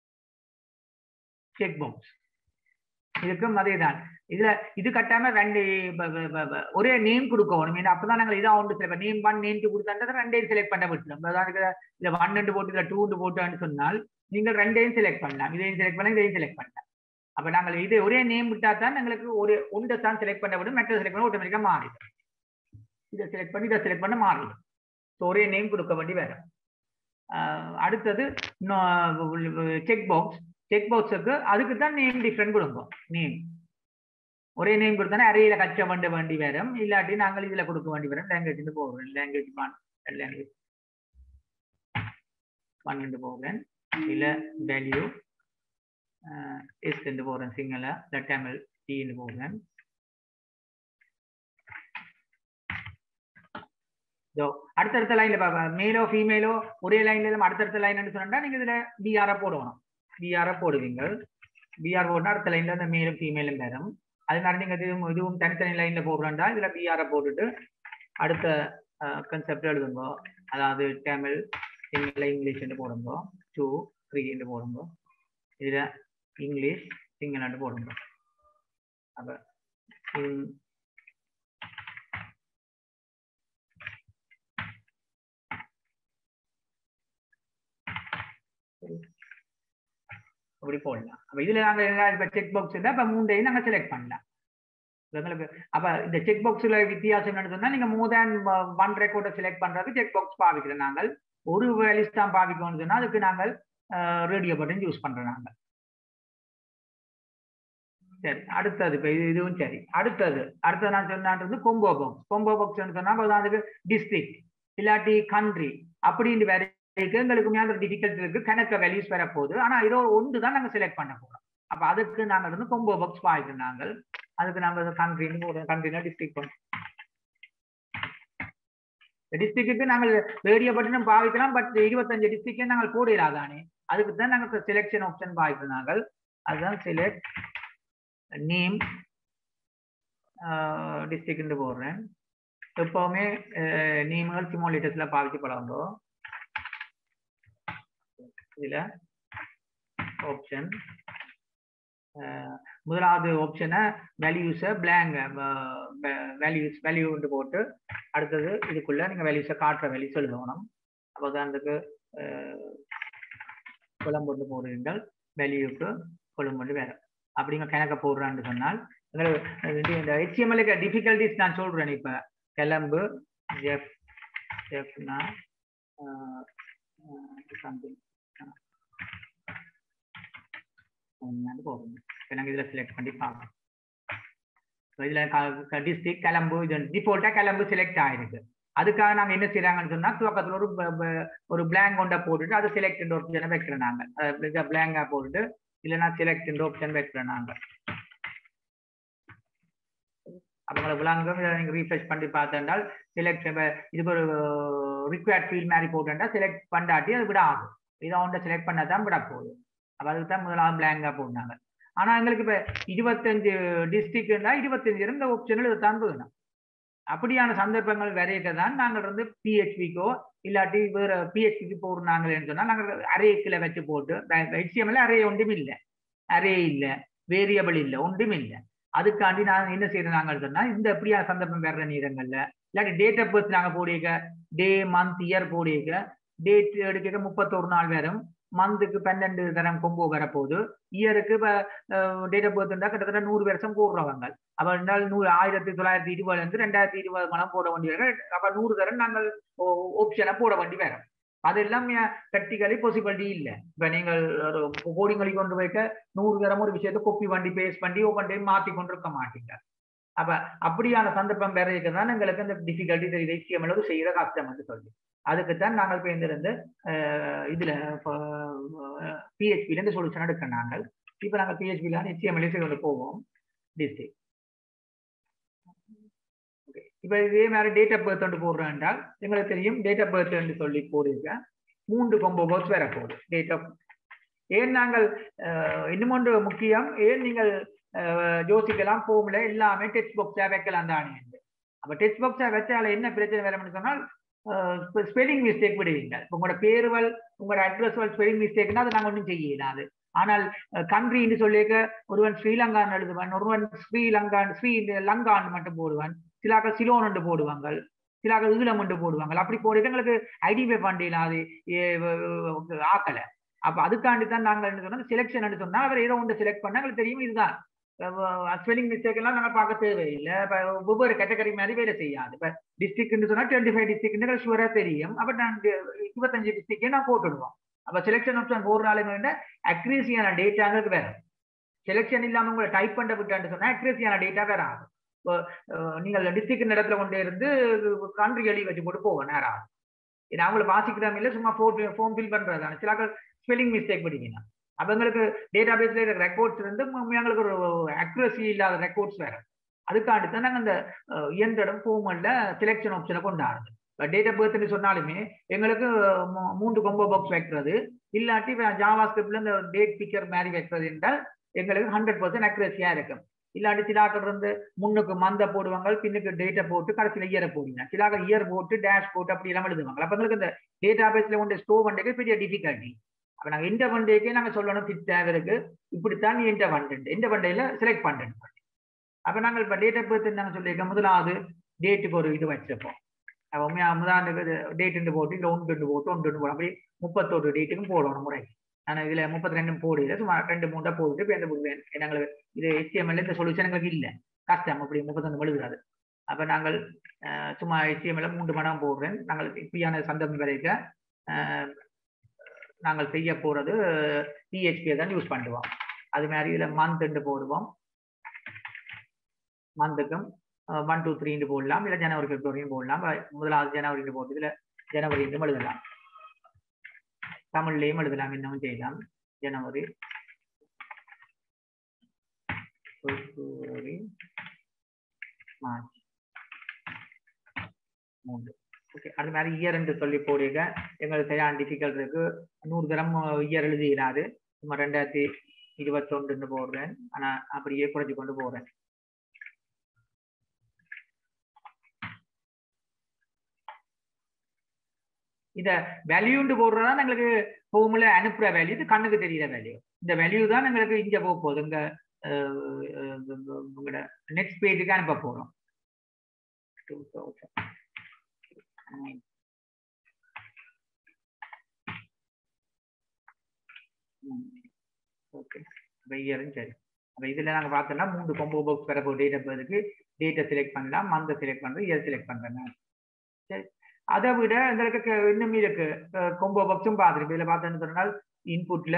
செக் பாக்ஸ் இதுக்கும் அதே தான் இதுல இது கட்டாம ரெண்டு ஒரே நேம் கொடுக்கணும் ஏன்னா அப்பதான் நாங்கள் இதான் ஒன்று select name one name two கொடுத்தா ரெண்டையும் செலக்ட் பண்ண விட்டுரும் இதுல ஒன் ரெண்டு போட்டு இல்ல டூ போட்டான்னு சொன்னால் நீங்கள் ரெண்டையும் செலக்ட் பண்ணலாம் இதையும் செலக்ட் பண்ணலாம் இதையும் செலக்ட் பண்ணலாம் அப்ப நாங்கள் இது ஒரே நேம் விட்டா தான் எங்களுக்கு ஒரு ஒன்றை தான் செலக்ட் பண்ண விடும் மற்ற செலக்ட் பண்ண ஆட்டோமேட்டிக்கா மாறிடும் இதை செலக்ட் பண்ணி இதை செலக்ட் பண்ண மாறிடும் ஸோ ஒரே நேம் கொடுக்க வேண்டி வேற அடுத்தது செக் பாக்ஸ் செக் பாக்ஸுக்கு அதுக்கு தான் நேம் டிஃப்ரெண்ட் கொடுப்போம் நேம் ஒரே நேம் கொடுத்தோன்னா அறையில கச்ச பண்ண வேண்டி வரும் இல்லாட்டி நாங்கள் இதுல கொடுக்க வேண்டி வரும் லாங்குவேஜ் போகிறோம் லாங்குவேஜ் லாங்குவேஜ் பன்னெண்டு போகிறேன் இல்ல வேல்யூ எஸ் என்று போகிறேன் சிங்கள இல்ல தமிழ் டின்னு போகிறேன் அடுத்தடுத்த லைன்ல மேலோ ஃபீமேலோ ஒரே லைன்ல அடுத்தடுத்த லைன் சொன்னா நீங்க இதுல பிஆர போடணும் பிஆர போடுவீங்க பிஆர் போட்டா அடுத்த லைன்ல இந்த மேலும் ஃபீமேலும் வரும் அது மாதிரி நீங்க இதுவும் இதுவும் தனித்தனி லைன்ல போடுறோம்டா இதுல பிஆர போட்டுட்டு அடுத்த கன்செப்ட் எழுதுங்க அதாவது தமிழ் சிங்கள இங்கிலீஷ் போடுங்க டூ த்ரீன்னு போடுங்க இதுல இங்கிலீஷ் சிங்கள போடுங்க அப்ப அப்படி போடலாம் அப்ப இதுல நாங்க இப்ப செக் பாக்ஸ் இருந்தா இப்ப மூண்டையும் நாங்க செலக்ட் பண்ணலாம் எங்களுக்கு அப்ப இந்த செக் பாக்ஸ்ல வித்தியாசம் என்னன்னு சொன்னா நீங்க மோர் தேன் ஒன் ரெக்கார்டை செலக்ட் பண்றதுக்கு செக் பாக்ஸ் பாவிக்கிறோம் நாங்கள் ஒரு வேலிஸ் தான் பாவிக்கணும்னு சொன்னா அதுக்கு நாங்கள் ரேடியோ பட்டன் யூஸ் பண்றோம் நாங்கள் சரி அடுத்தது இப்ப இது இதுவும் சரி அடுத்தது அடுத்தது நான் சொன்னான்றது கொம்போ பாக்ஸ் கொம்போ பாக்ஸ் சொன்னா அதுக்கு டிஸ்ட்ரிக்ட் இல்லாட்டி கண்ட்ரி அப்படின்னு வேற எங்களுக்கு மேல டிஃபிகல்ட் இருக்கு கணக்க வேல்யூஸ் வர போகுது ஆனா இதோ ஒன்று தான் நாங்க செலக்ட் பண்ண போறோம் அப்ப அதுக்கு நாங்க வந்து கொம்போ பாக்ஸ் பாய்க்கு நாங்கள் அதுக்கு நாங்க கண்ட்ரின்னு ஒரு கண்ட்ரினா டிஸ்ட்ரிக்ட் பண்ணோம் டிஸ்ட்ரிக்ட்டுக்கு நாங்கள் ரேடியோ பட்டனும் பாவிக்கலாம் பட் இருபத்தஞ்சு டிஸ்ட்ரிக்டே நாங்கள் போடலாதானே அதுக்கு தான் நாங்கள் செலெக்ஷன் ஆப்ஷன் பாவிக்கிறோம் நாங்கள் அதுதான் செலக்ட் நேம் டிஸ்ட்ரிக்ட் போடுறேன் எப்பவுமே நேம்கள் சிமோலேட்டர்ஸ்ல பாவிச்சு பழகுங்க இதுல ஆப்ஷன் முதலாவது ஆப்ஷனை வேல்யூஸை பிளாங் வேல்யூஸ் வேல்யூ போட்டு அடுத்தது இதுக்குள்ள நீங்க வேல்யூஸை காட்டுற வேல்யூஸ் எழுதணும் அப்போ உதாரணத்துக்கு கொழம்பு போடுறீங்கள் வேல்யூக்கு கொழும்பு வேற அப்படிங்க கணக்க போடுறான்னு சொன்னால் எங்களுக்கு இந்த ஹெச்எம்எல்க்கு டிஃபிகல்டிஸ் நான் சொல்றேன் இப்ப கிளம்பு எஃப் எஃப்னா சம்திங் போகணும் எனக்கு இதில் செலக்ட் பண்ணி பார்க்கணும் இதில் டிஸ்ட்ரிக்ட் கிளம்பு இது டிஃபால்ட்டாக கிளம்பு செலக்ட் ஆயிருக்கு அதுக்காக நாங்கள் என்ன செய்யறாங்கன்னு சொன்னா துவக்கத்தில் ஒரு ஒரு பிளாங்க் கொண்ட போட்டுட்டு அது செலக்ட் ஆப்ஷனை வைக்கிறோம் நாங்கள் பிளாங்கா போட்டுட்டு இல்லைன்னா செலக்ட் ஆப்ஷன் வைக்கிறோம் நாங்கள் அவங்களை விளாங்கும் இதை நீங்கள் ரீஃப்ரெஷ் பண்ணி பார்த்தேன்டால் செலக்ட் இதுக்கு ஒரு ரிக்வயர்ட் ஃபீல்ட் மாதிரி போட்டுட்டா செலக்ட் பண்ணாட்டி அது விட ஆகும் இதை ஒன்றை செலக்ட் பண்ணால் தான் விட போகுது அப்போ அதுக்கு தான் முதலாவது பிளாங்கா போட்டாங்க ஆனால் எங்களுக்கு இப்போ இருபத்தஞ்சு டிஸ்ட்ரிக்ட்னா இருபத்தஞ்சு இருந்த ஆப்ஷனில் இதை தான் வேணும் அப்படியான சந்தர்ப்பங்கள் வரையக்க தான் நாங்கள் வந்து பிஹெச்பிக்கோ இல்லாட்டி வேற பிஹெச்பிக்கு போடுறாங்களேன்னு சொன்னால் நாங்கள் அரேக்கில் வச்சு போட்டு ஹெச்எம்எல் அரே ஒன்றும் இல்லை அரே இல்லை வேரியபிள் இல்லை ஒன்றும் இல்லை அதுக்காண்டி நான் என்ன செய்யறேன் நாங்கள் சொன்னா இந்த எப்படியான சந்தர்ப்பம் வர்ற நேரங்கள்ல இல்லாட்டி டேட் ஆஃப் பர்த் நாங்கள் போடிக்க டே மந்த் இயர் போடிக்க டேட் எடுக்க முப்பத்தோரு நாள் வரும் மந்த்துக்கு பன்னெண்டு தரம் கொம்போ வரப்போகுது இயருக்கு இப்போ டேட் ஆஃப் பர்த் இருந்தால் கிட்டத்தட்ட நூறு வருஷம் போடுறவங்க அப்போ இருந்தால் நூறு ஆயிரத்தி தொள்ளாயிரத்தி இருபதுலேருந்து ரெண்டாயிரத்தி இருபது மலம் போட வேண்டி வரும் அப்போ நூறு தரம் நாங்கள் ஆப்ஷனை போட வேண்டி வரும் அது எல்லாமே ப்ராக்டிக்கலி பாசிபிலிட்டி இல்லை இப்போ நீங்கள் ஒரு கோடிங்களை கொண்டு வைக்க நூறு தரம் ஒரு விஷயத்தை கொப்பி வண்டி பேஸ்ட் பண்ணி ஒவ்வொரு டைம் மாற்றி கொண்டு இருக்க மாட்டீங்க அப்ப அப்படியான சந்தர்ப்பம் வேற தான் எங்களுக்கு அந்த டிஃபிகல்ட்டி தெரியுது ஹெச்டிஎம்எல் செய்யற கஷ்டம் என்று சொல்லி அதுக்குத்தான் நாங்கள் இப்போ இருந்து இதுல பிஹெச்பில இருந்து சொல்யூஷன் எடுக்க நாங்கள் இப்போ நாங்கள் பிஹெச்பில ஹெச்டிஎம்எல் செய்து போவோம் டிஸ்ட்ரிக் இப்போ இதே மாதிரி டேட் ஆஃப் பர்த் வந்து போடுறோம் என்றால் எங்களுக்கு தெரியும் டேட் ஆஃப் பர்த் என்று சொல்லி போடுங்க மூன்று கொம்போ பர்த் வேற போகுது டேட் ஆஃப் ஏன் நாங்கள் இன்னும் ஒன்று முக்கியம் ஏன் நீங்கள் யோசிக்கலாம் போகல எல்லாமே டெக்ஸ்ட் பாக்ஸா வைக்கலாம் தானே அப்ப டெக்ஸ்ட் பாக்ஸா வச்சால என்ன பிரச்சனை வரும்னு சொன்னால் ஸ்பெல்லிங் மிஸ்டேக் விடுவீங்க உங்களோட பேருவல் உங்களோட அட்ரஸ் ஸ்பெல்லிங் மிஸ்டேக்னா அதை நாங்கள் ஒன்றும் செய்யலாம் அது ஆனால் கண்ட்ரின்னு சொல்லிக்க ஒருவன் ஸ்ரீலங்கான்னு எழுதுவான் ஒருவன் ஸ்ரீலங்கான் ஸ்ரீ லங்கான்னு மட்டும் போடுவான் சிலாக்கள் சிலோன் ஒன்று போடுவாங்க சிலாக்கள் ஈழம் ஒன்று போடுவாங்க அப்படி போடுறது எங்களுக்கு ஐடிபை பண்ணிடலாம் அது ஆக்கலை அப்ப அதுக்காண்டி தான் நாங்கள் என்ன சொன்னா செலெக்ஷன் சொன்னா அவர் ஏதோ ஒன்று செலக்ட் பண்ணா எங்களுக்கு தெரியும் இதுதான் ஸ்பெல்லிங் மிஸ்டேக் எல்லாம் நாங்கள் பார்க்க தேவையில்லை இப்போ ஒவ்வொரு கேட்டகரி மாதிரி வேலை செய்யாது இப்போ டிஸ்ட்ரிக்ட்னு சொன்னா டுவெண்ட்டி ஃபைவ் டிஸ்ட்ரிக்ட்னு ஷுவரா தெரியும் அப்ப நான் இருபத்தஞ்சு டிஸ்ட்ரிக்டே நான் போட்டுடுவோம் அப்ப செலெக்ஷன் ஆப்ஷன் போடுறாலும் அக்யூரேசியான டேட்டாங்களுக்கு வேற செலெக்ஷன் இல்லாம உங்களை டைப் பண்ண விட்டான்னு சொன்னா அக்யூரேசியான டேட்டா வேற ஆகும் இப்போ நீங்கள் டிஸ்ட்ரிக்ட் இடத்துல கொண்டே இருந்து கண்ட்ரி எழுதி வச்சு போட்டு போவோம் நேரம் ஏன்னா அவங்களை வாசிக்கிறாங்க இல்லை சும்மா ஃபோன் ஃபோன் ஃபில் பண்றதான சில ஸ்பெல்லிங் மிஸ்டேக் படிக்கீங்க அவங்களுக்கு டேட்டா பேஸ்ல இருக்கிற ரெக்கார்ட்ஸ் இருந்து எங்களுக்கு ஒரு அக்யூரசி இல்லாத ரெக்கார்ட்ஸ் வேற அதுக்காண்டி தான் நாங்கள் அந்த இயந்திரம் ஃபோமல்ல செலெக்ஷன் ஆப்ஷனை கொண்டாடுது டேட் ஆஃப் பர்த்னு சொன்னாலுமே எங்களுக்கு மூன்று கொம்போ பாக்ஸ் வைக்கிறது இல்லாட்டி ஜாவா ஸ்கிரிப்ட்ல இந்த டேட் பிக்சர் மாதிரி வைக்கிறது என்றால் எங்களுக்கு ஹண்ட்ரட் பர்சன்ட் அக்யூரஸியா இருக்கும் இல்லாட்டி சிலாக்கள் இருந்து முன்னுக்கு மந்த போடுவாங்க பின்னுக்கு டேட்டை போட்டு கடைசியில் இயரை போடுங்க சிலாக்கள் இயர் போட்டு டேஷ் போட்டு அப்படி எல்லாம் எழுதுவாங்க அப்போ எங்களுக்கு இந்த டேட்டா பேஸ்ல கொண்டு ஸ்டோர் பண்ணுறதுக்கு பெரிய டிஃபிகல்ட்டி அப்போ நாங்கள் எந்த வண்டிக்கே நாங்கள் சொல்லணும் திட் தேவை இருக்கு இப்படித்தான் நீ எந்த வண்டு எந்த வண்டையில செலக்ட் பண்ணுறேன் அப்போ நாங்கள் இப்போ டேட் ஆஃப் பர்த் நாங்கள் சொல்லியிருக்கோம் முதலாவது டேட்டுக்கு ஒரு இது வச்சிருப்போம் உண்மையா முதலாண்டுக்கு டேட்டு போட்டு இல்லை ஒன்று போட்டு ஒன்று போடும் அப்படி முப்பத்தோரு டேட்டுக்கும் போடணும் முறை நான் இதுல முப்பத்தி ரெண்டு போடுது சும்மா ரெண்டு மூணு தான் போட்டுட்டு பேருந்து போடுவேன் எங்களுக்கு இது ஹெச்டிஎம்எல் இந்த சொல்யூஷன் எங்களுக்கு இல்லை கஷ்டம் அப்படி முப்பத்தொன்று எழுதுறாது அப்ப நாங்கள் சும்மா ஹெச்டிஎம்எல்ல மூன்று மடம் போடுறேன் நாங்கள் இப்படியான சந்தர்ப்பம் வரைக்க நாங்கள் செய்ய போறது பிஹெச்பியை தான் யூஸ் பண்ணுவோம் அது மாதிரி இதுல மந்த் போடுவோம் மந்த்துக்கும் ஒன் டூ த்ரீன்னு போடலாம் இல்லை ஜனவரி பிப்ரவரியும் போடலாம் முதலாவது ஜனவரின்னு போட்டு இதுல ஜனவரின்னு எழுதலாம் தமிழ்லையும் எழுதலாம் இன்னமும் செய்யலாம் ஜனவரி பிப்ரவரி மார்ச் மூன்று ஓகே அது மாதிரி இயர் என்று சொல்லி போடுங்க எங்களுக்கு சரியான டிஃபிகல்ட் இருக்கு நூறு கிராம் இயர் எழுதிடாது சும்மா ரெண்டாயிரத்தி இருபத்தொன்றுன்னு போடுறேன் ஆனா அப்படியே குறைச்சி கொண்டு போறேன் இத வேல்யூண்டு போடுறதா எங்களுக்கு ஹோம்ல அனுப்புற வேல்யூ இது கண்ணுக்கு தெரியிற வேல்யூ இந்த வேல்யூ தான் எங்களுக்கு இங்க போக போகுது இங்க உங்களோட நெக்ஸ்ட் பேஜுக்கு அனுப்ப போறோம் ஓகே அப்போ இயரும் சரி அப்போ இதில் நாங்கள் பார்த்தோம்னா மூணு கொம்போ பாக்ஸ் பெற போகிற டேட் ஆஃப் டேட்டை செலக்ட் பண்ணலாம் மந்தை செலக்ட் பண்ணுறது இயர் செலக்ட் பண்ணுறேன் சரி அதை விட எங்களுக்கு இன்னும் இருக்கு கொம்போ பாக்ஸும் பார்த்துருக்கு இதில் பார்த்தோன்னு சொன்னால் இன்புட்டில்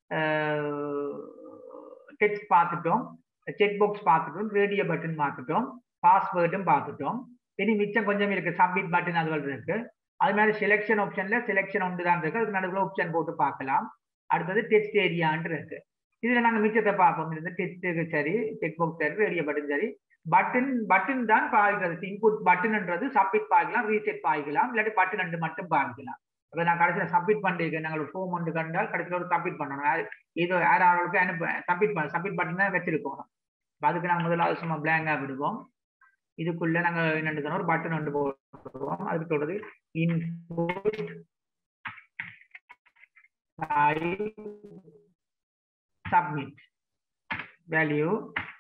டெக்ஸ்ட் பார்த்துட்டோம் செக் பாக்ஸ் பார்த்துட்டோம் ரேடியோ பட்டன் பார்த்துட்டோம் பாஸ்வேர்டும் பார்த்துட்டோம் இனி மிச்சம் கொஞ்சம் இருக்கு சப்மிட் பட்டன் அதுவல் இருக்கு அது மாதிரி செலெக்ஷன் ஆப்ஷன்ல செலெக்ஷன் ஒன்று தான் இருக்கு அதுக்கு நடுவில் ஆப்ஷன் போட்டு பார்க்கலாம் அடுத்தது டெஸ்ட் ஏரியான்னு இருக்கு இதுல நாங்க மிச்சத்தை பார்ப்போம் இந்த டெஸ்ட்டுக்கு சரி செக் பாக்ஸ் சரி ரேடியோ பட்டன் சரி பட்டன் பட்டன் தான் பாய்க்கிறது இன்புட் பட்டன்ன்றது சப்மிட் பாய்க்கலாம் ரீசெட் பாய்க்கலாம் இல்லாட்டி பட்டன் ரெண்டு மட்டும் பாய்க்கலாம் இப்போ நான் கடைசியில் சப்மிட் பண்ணிருக்கேன் நாங்கள் ஒரு ஃபோம் ஒன்று கண்டால் கடைசியில் ஒரு சப்மிட் பண்ணணும் இது யார் அவர்களுக்கு அனுப்ப சப்மிட் பண்ண சப்மிட் பட்டன் தான் வச்சிருக்கோம் அதுக்கு நாங்கள் முதலாவது சும்மா பிளாங்கா விடுவோம் இதுக்குள்ள நாங்க என்ன ஒரு பட்டன் ஒன்று போடுவோம் அதுக்கு சொல்றது இன்புட் சப்மிட் வேல்யூ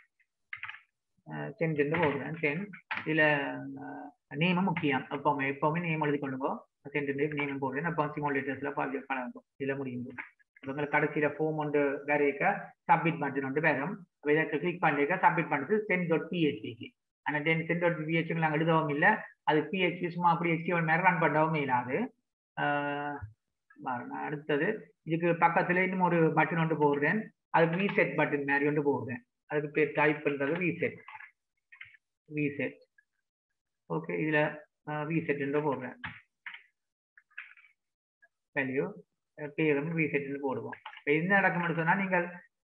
சென்ட் போடுறேன் சென்ட் இதுல நேமும் முக்கியம் எப்பவுமே எப்பவுமே நேம் எழுதி கொள்ளுங்க சென்ட் நேமும் போடுறேன் அப்போ சிமுலேட்டர்ஸ்ல பாதி பழகும் இதுல முடியும் இவங்க கடைசியில ஃபோம் ஒன்று வரைக்க சப்மிட் பட்டன் ஒன்று வரும் இதை கிளிக் பண்ணிருக்க சப்மிட் பண்ணுறது சென்ட் டாட் பிஹெச்பிக்கு ஆனால் டென் சென்ட் டாட் பிஹெச்பி நாங்கள் எழுதவும் இல்லை அது பிஹெச்பி சும்மா அப்படி ஹெச்டிஎல் மேலே ரன் பண்ணவும் இல்லாது அடுத்தது இதுக்கு பக்கத்துல இன்னும் ஒரு பட்டன் ஒன்று போடுறேன் அதுக்கு ரீசெட் பட்டன் மாதிரி ஒன்று போடுறேன் அதுக்கு பேர் டைப் பண்றது ரீசெட் ரீசெட் ஓகே இதுல ரீசெட் என்று போடுறேன் வேல்யூ பேரும் ரீசெட் போடுவோம் என்ன நடக்கும்னு சொன்னா நீங்கள்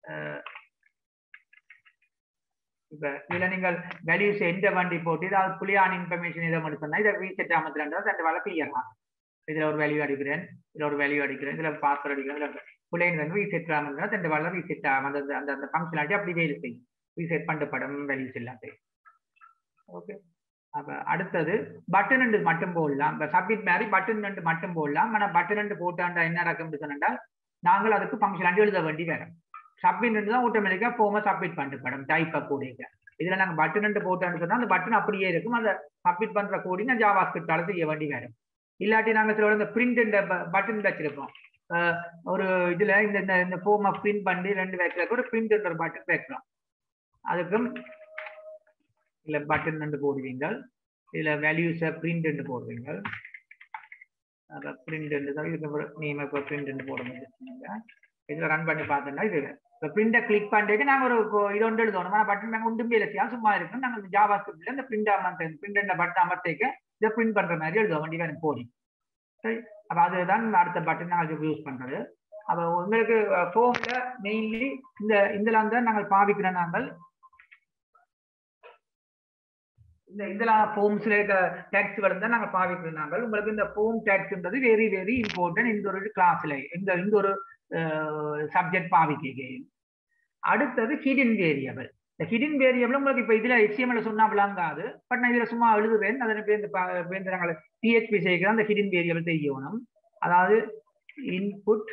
இப்ப இதுல நீங்கள் வேல்யூஸ் எந்த வண்டி போட்டு ஏதாவது புலியான இன்ஃபர்மேஷன் எதை மட்டும் சொன்னா இதை ரீசெட் அமைத்துலன்றது அந்த வேலை செய்யலாம் இதுல ஒரு வேல்யூ அடிக்கிறேன் இதுல ஒரு வேல்யூ அடிக்கிறேன் இதுல பாஸ்வேர்ட் அடிக்கிறேன் இதுல புள்ளைன் வந்து ரீசெட் ஆகுதுன்னா அந்த வேலை ரீசெட் ஆகும் அந்த அந்த அந்த ஃபங்க்ஷனாலிட்டி அப்படி வேலை செய்யும் ரீசெட் பண்ண படம் வேல்யூஸ் எல்லாத்தையும் ஓகே அப்ப அடுத்தது பட்டன் ரெண்டு மட்டும் போடலாம் இப்ப சப்மிட் மாதிரி பட்டன் ரெண்டு மட்டும் போடலாம் ஆனா பட்டன் ரெண்டு போட்டாண்டா என்ன நடக்கும் சொன்னா நாங்கள் அதுக்கு ஃபங்க்ஷனாலிட்டி எழுத வேண்டி வேற சப்மிட் தான் ஆட்டோமேட்டிக்கா ஃபோமை சப்மிட் பண்ணிட்டு படம் டைப் கூடிய இதுல நாங்க பட்டன் ரெண்டு போட்டோம்னு சொன்னா அந்த பட்டன் அப்படியே இருக்கும் அந்த சப்மிட் பண்ற கோடி நான் ஜாவா ஸ்கிரிப்டால செய்ய வேண்டி வேற இல்லாட்டி நாங்க சில இந்த பிரிண்ட் பட்டன் வச்சிருப்போம் ஒரு இதுல இந்த இந்த ஃபோமை பிரிண்ட் பண்ணி ரெண்டு வைக்கிற கூட பிரிண்ட் ஒரு பட்டன் வைக்கலாம் அதுக்கும் இல்ல பட்டன் ரெண்டு போடுவீங்க இதுல வேல்யூஸை பிரிண்ட் ரெண்டு போடுவீங்க பிரிண்ட் ரெண்டு தான் இதுக்கு நேம் இப்போ பிரிண்ட் ரெண்டு போட முடியும் இதுல ரன் பண்ணி பார்த்தோம்னா இது இப்போ பிரிண்டை கிளிக் பண்ணிட்டு நாங்கள் ஒரு இது ஒன்று எழுதணும் ஆனால் பட்டன் நாங்கள் ஒன்றும் வேலை செய்யாம சும்மா இருக்கும் நாங்கள் ஜாவா ஸ்கிரிப்ட்ல இந்த பிரிண்ட் அமர்த்த பிரிண்ட் பட்டன் அமர்த்திக்க இதை பிரிண்ட் பண்ற மாதிரி எழுதுவோம் வண்டி வேணும் போடி சரி அப்போ அதுதான் அடுத்த பட்டன் நாங்கள் யூஸ் பண்றது அப்போ உங்களுக்கு ஃபோன்ல மெயின்லி இந்த இதுல தான் நாங்கள் பாவிக்கிறோம் நாங்கள் இந்த இதெல்லாம் ஃபோம்ஸ்ல இருக்க டேக்ஸ்கள் தான் நாங்கள் பாவிக்கிறோம் நாங்கள் உங்களுக்கு இந்த ஃபோம் டேக்ஸ்ன்றது வெரி வெரி இம்பார்ட்டன்ட் இந்த ஒரு கிளாஸ்ல இந்த இந்த ஒரு சப்ஜெக்ட் பாவிக்க அடுத்தது ஹிடன் வேரியபிள் இந்த ஹிடன் வேரியபிள் உங்களுக்கு இப்போ இதுல ஹெச்எம்எல் சொன்னா விளங்காது பட் நான் இதுல சும்மா எழுதுறேன் அதனை பேருந்து நாங்கள் பிஹெச்பி செய்கிறோம் அந்த ஹிடன் வேரியபிள் தெரியணும் அதாவது இன்புட்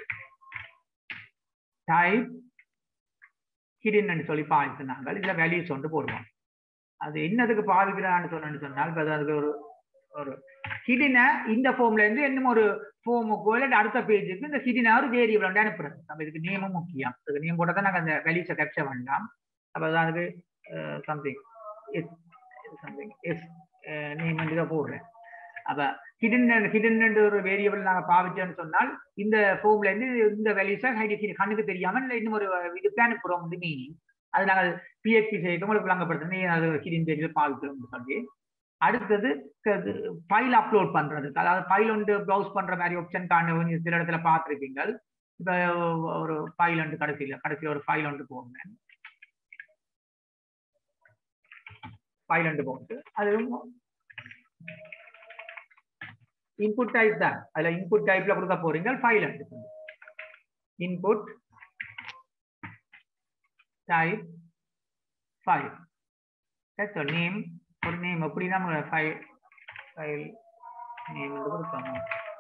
டைப் ஹிடன் சொல்லி பாவிக்கிறாங்க இதுல வேல்யூஸ் ஒன்று போடுவோம் அது என்னதுக்கு பாவிக்கிறான்னு சொன்னு சொன்னால் இப்போ அதுக்கு ஒரு ஒரு ஹிடினை இந்த ஃபார்ம்ல இருந்து இன்னும் ஒரு ஃபார்முக்கோ இல்லை அடுத்த பேஜுக்கு இந்த ஹிடினை ஒரு வேரியபிள் வந்து அனுப்புறது நம்ம இதுக்கு நேமும் முக்கியம் அதுக்கு நேம் போட்டால் தான் நாங்கள் அந்த வேல்யூஸை கேப்சர் பண்ணலாம் அப்போ அதுக்கு something S something S name வந்து தான் போடுறேன் அப்போ ஹிடன் ஹிடன் ஒரு வேரியபிள் நாங்கள் பாவிச்சோன்னு சொன்னால் இந்த ஃபார்ம்ல இருந்து இந்த வேல்யூஸை கண்ணுக்கு தெரியாமல் இல்லை இன்னும் ஒரு இதுக்கு அனுப்புகிறோம் வந்து மீனிங் அது நாங்கள் பிஹெச்பி செய்ய உங்களுக்கு விளங்கப்படுத்தணும் நீ அது ஹிடன் வேரியபிள் பாவிக்கிறோம்னு சொல்லி அடுத்தது ஃபைல் அப்லோட் பண்றதுக்கு அதாவது ஃபைல் ஒன்று ப்ரௌஸ் பண்ற மாதிரி ஆப்ஷன் காண சில இடத்துல பார்த்துருப்பீங்க இப்போ ஒரு ஃபைல் ஒன்று கடைசியில் கடைசியில் ஒரு ஃபைல் ஒன்று போடுங்க ஃபைல் ஒன்று போட்டு அது இன்புட் டைப் தான் அதுல இன்புட் டைப்ல கொடுக்க போறீங்க ஃபைல் ஒன்று input type file that's a name ஒரு நேம் எப்படி நம்ம ஃபைல் ஃபைல் நேம் வந்து கொடுப்பாங்க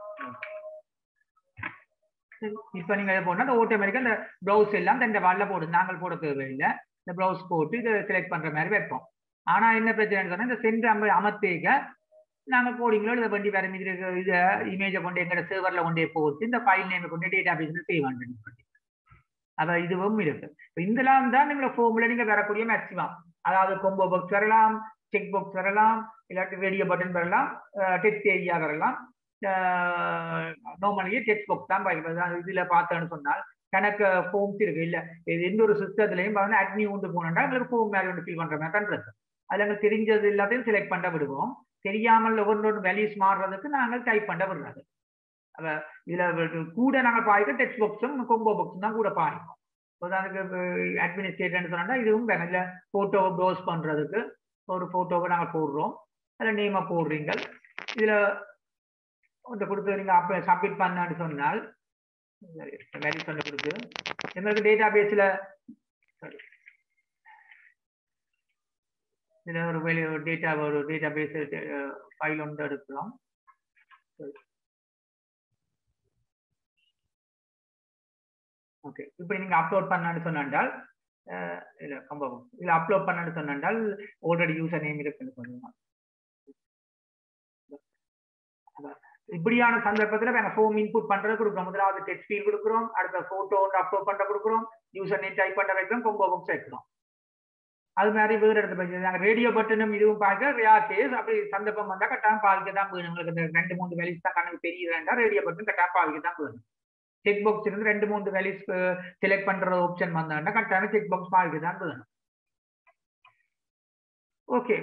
இப்போ நீங்கள் இதை போனால் அந்த ஆட்டோமேட்டிக்காக இந்த ப்ரௌஸ் எல்லாம் இந்த வாலில் போடுது நாங்கள் போட தேவையில்லை இந்த ப்ரௌஸ் போட்டு இதை செலக்ட் பண்ணுற மாதிரி வைப்போம் ஆனால் என்ன பிரச்சனைன்னு சொன்னால் இந்த சென்ட் அம்ப அமர்த்தேக்க நாங்கள் போடிங்களோ இதை வண்டி வேற மீது இதை இமேஜை கொண்டு எங்களோட சர்வரில் கொண்டே போட்டு இந்த ஃபைல் நேமை கொண்டு டேட்டா பேஸில் சேவ் பண்ணுறேன் அத இதுவும் இருக்கு இப்ப இதெல்லாம் தான் நீங்க ஃபோம்ல நீங்க வரக்கூடிய மேக்சிமம் அதாவது கொம்போ பாக்ஸ் வரலாம் செக் பாக்ஸ் வரலாம் இல்லாட்டி ரேடியோ பட்டன் வரலாம் டெக்ஸ்ட் ஏரியா வரலாம் நார்மலி டெக்ஸ்ட் பாக்ஸ் தான் பாய்க்கிறது இதுல பார்த்தேன்னு சொன்னால் கணக்கு ஃபோம்ஸ் இருக்கு இல்ல இது எந்த ஒரு சிஸ்டத்துலயும் பார்த்தீங்கன்னா அட்மி உண்டு போனோம்னா எங்களுக்கு ஃபோம் மாதிரி ஒன்று ஃபில் பண்ற மாதிரி தான் இருக்கு அதுல எங்களுக்கு தெரிஞ்சது எல்லாத்தையும் செலக்ட் பண்ண விடுவோம் தெரியாமல் ஒவ்வொன்று வேல்யூஸ் மாறுறதுக்கு நாங்கள் டைப் பண்ண விடுறது அப்ப இதுல கூட நாங்கள் பாய்க்க டெக்ஸ்ட் பாக்ஸும் கொம்போ பாக்ஸும் தான் கூட பாய்ப்போம் உதாரணத்துக்கு அட்மினிஸ்ட்ரேட்டர்னு சொன்னா இதுவும் வேணும் இல்லை ஃபோட்டோவை ப்ரௌஸ் பண்றதுக்கு ஒரு ஃபோட்டோவை நாங்கள் போடுறோம் அதில் நேமை போடுறீங்க இதுல இந்த கொடுத்து நீங்க அப்ப சப்மிட் பண்ணான்னு சொன்னால் வேல்யூ சொன்ன கொடுத்து எங்களுக்கு டேட்டா பேஸ்ல இதுல ஒரு வேல்யூ டேட்டா ஒரு டேட்டா பேஸ் ஃபைல் ஒன்று எடுக்கிறோம் ஓகே இப்போ நீங்க அப்லோட் பண்ணான்னு சொன்னால் இல்ல கம்பம் இல்ல அப்லோட் பண்ணான்னு சொன்னால் ஆல்ரெடி யூசர் நேம் இருக்குன்னு சொல்லுவாங்க இப்படியான சந்தர்ப்பத்தில் நாங்கள் ஃபோம் இன்புட் பண்றது கொடுக்குறோம் முதலாவது டெக்ஸ்ட் ஃபீல் கொடுக்குறோம் அடுத்த போட்டோ ஒன்று அப்லோட் பண்ண கொடுக்குறோம் யூசர் நேம் டைப் பண்ண வைக்கிறோம் கொம்போ பாக்ஸ் வைக்கிறோம் அது மாதிரி வேறு இடத்துல போய் நாங்கள் ரேடியோ பட்டனும் இதுவும் பார்க்க ரியா கேஸ் அப்படி சந்தர்ப்பம் வந்தால் கட்டாயம் பாதிக்க தான் வேணும் உங்களுக்கு இந்த ரெண்டு மூணு வேலைஸ் தான் கணக்கு தெரியுதுன்றா ரேடியோ பட்டன் கட்டாயம் பாதிக்க தான் வேணும் செக் பாக்ஸ் இருந்து ரெண்டு மூணு வேல்யூஸ் செலக்ட் பண்ற ஆப்ஷன் வந்தாங்கன்னா கரெக்டான செக் பாக்ஸ் மார்க்கு தான் வேணும் ஓகே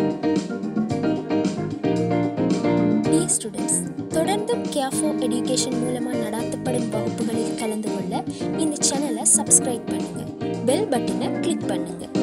டியர் ஸ்டூடெண்ட்ஸ் தொடர்ந்தும் கேஃபோ எஜுகேஷன் மூலமாக நடாத்தப்படும் வகுப்புகளில் கலந்து கொள்ள இந்த சேனலை சப்ஸ்கிரைப் பண்ணுங்கள் பெல் பட்டனை கிளிக் பண்ணுங்கள்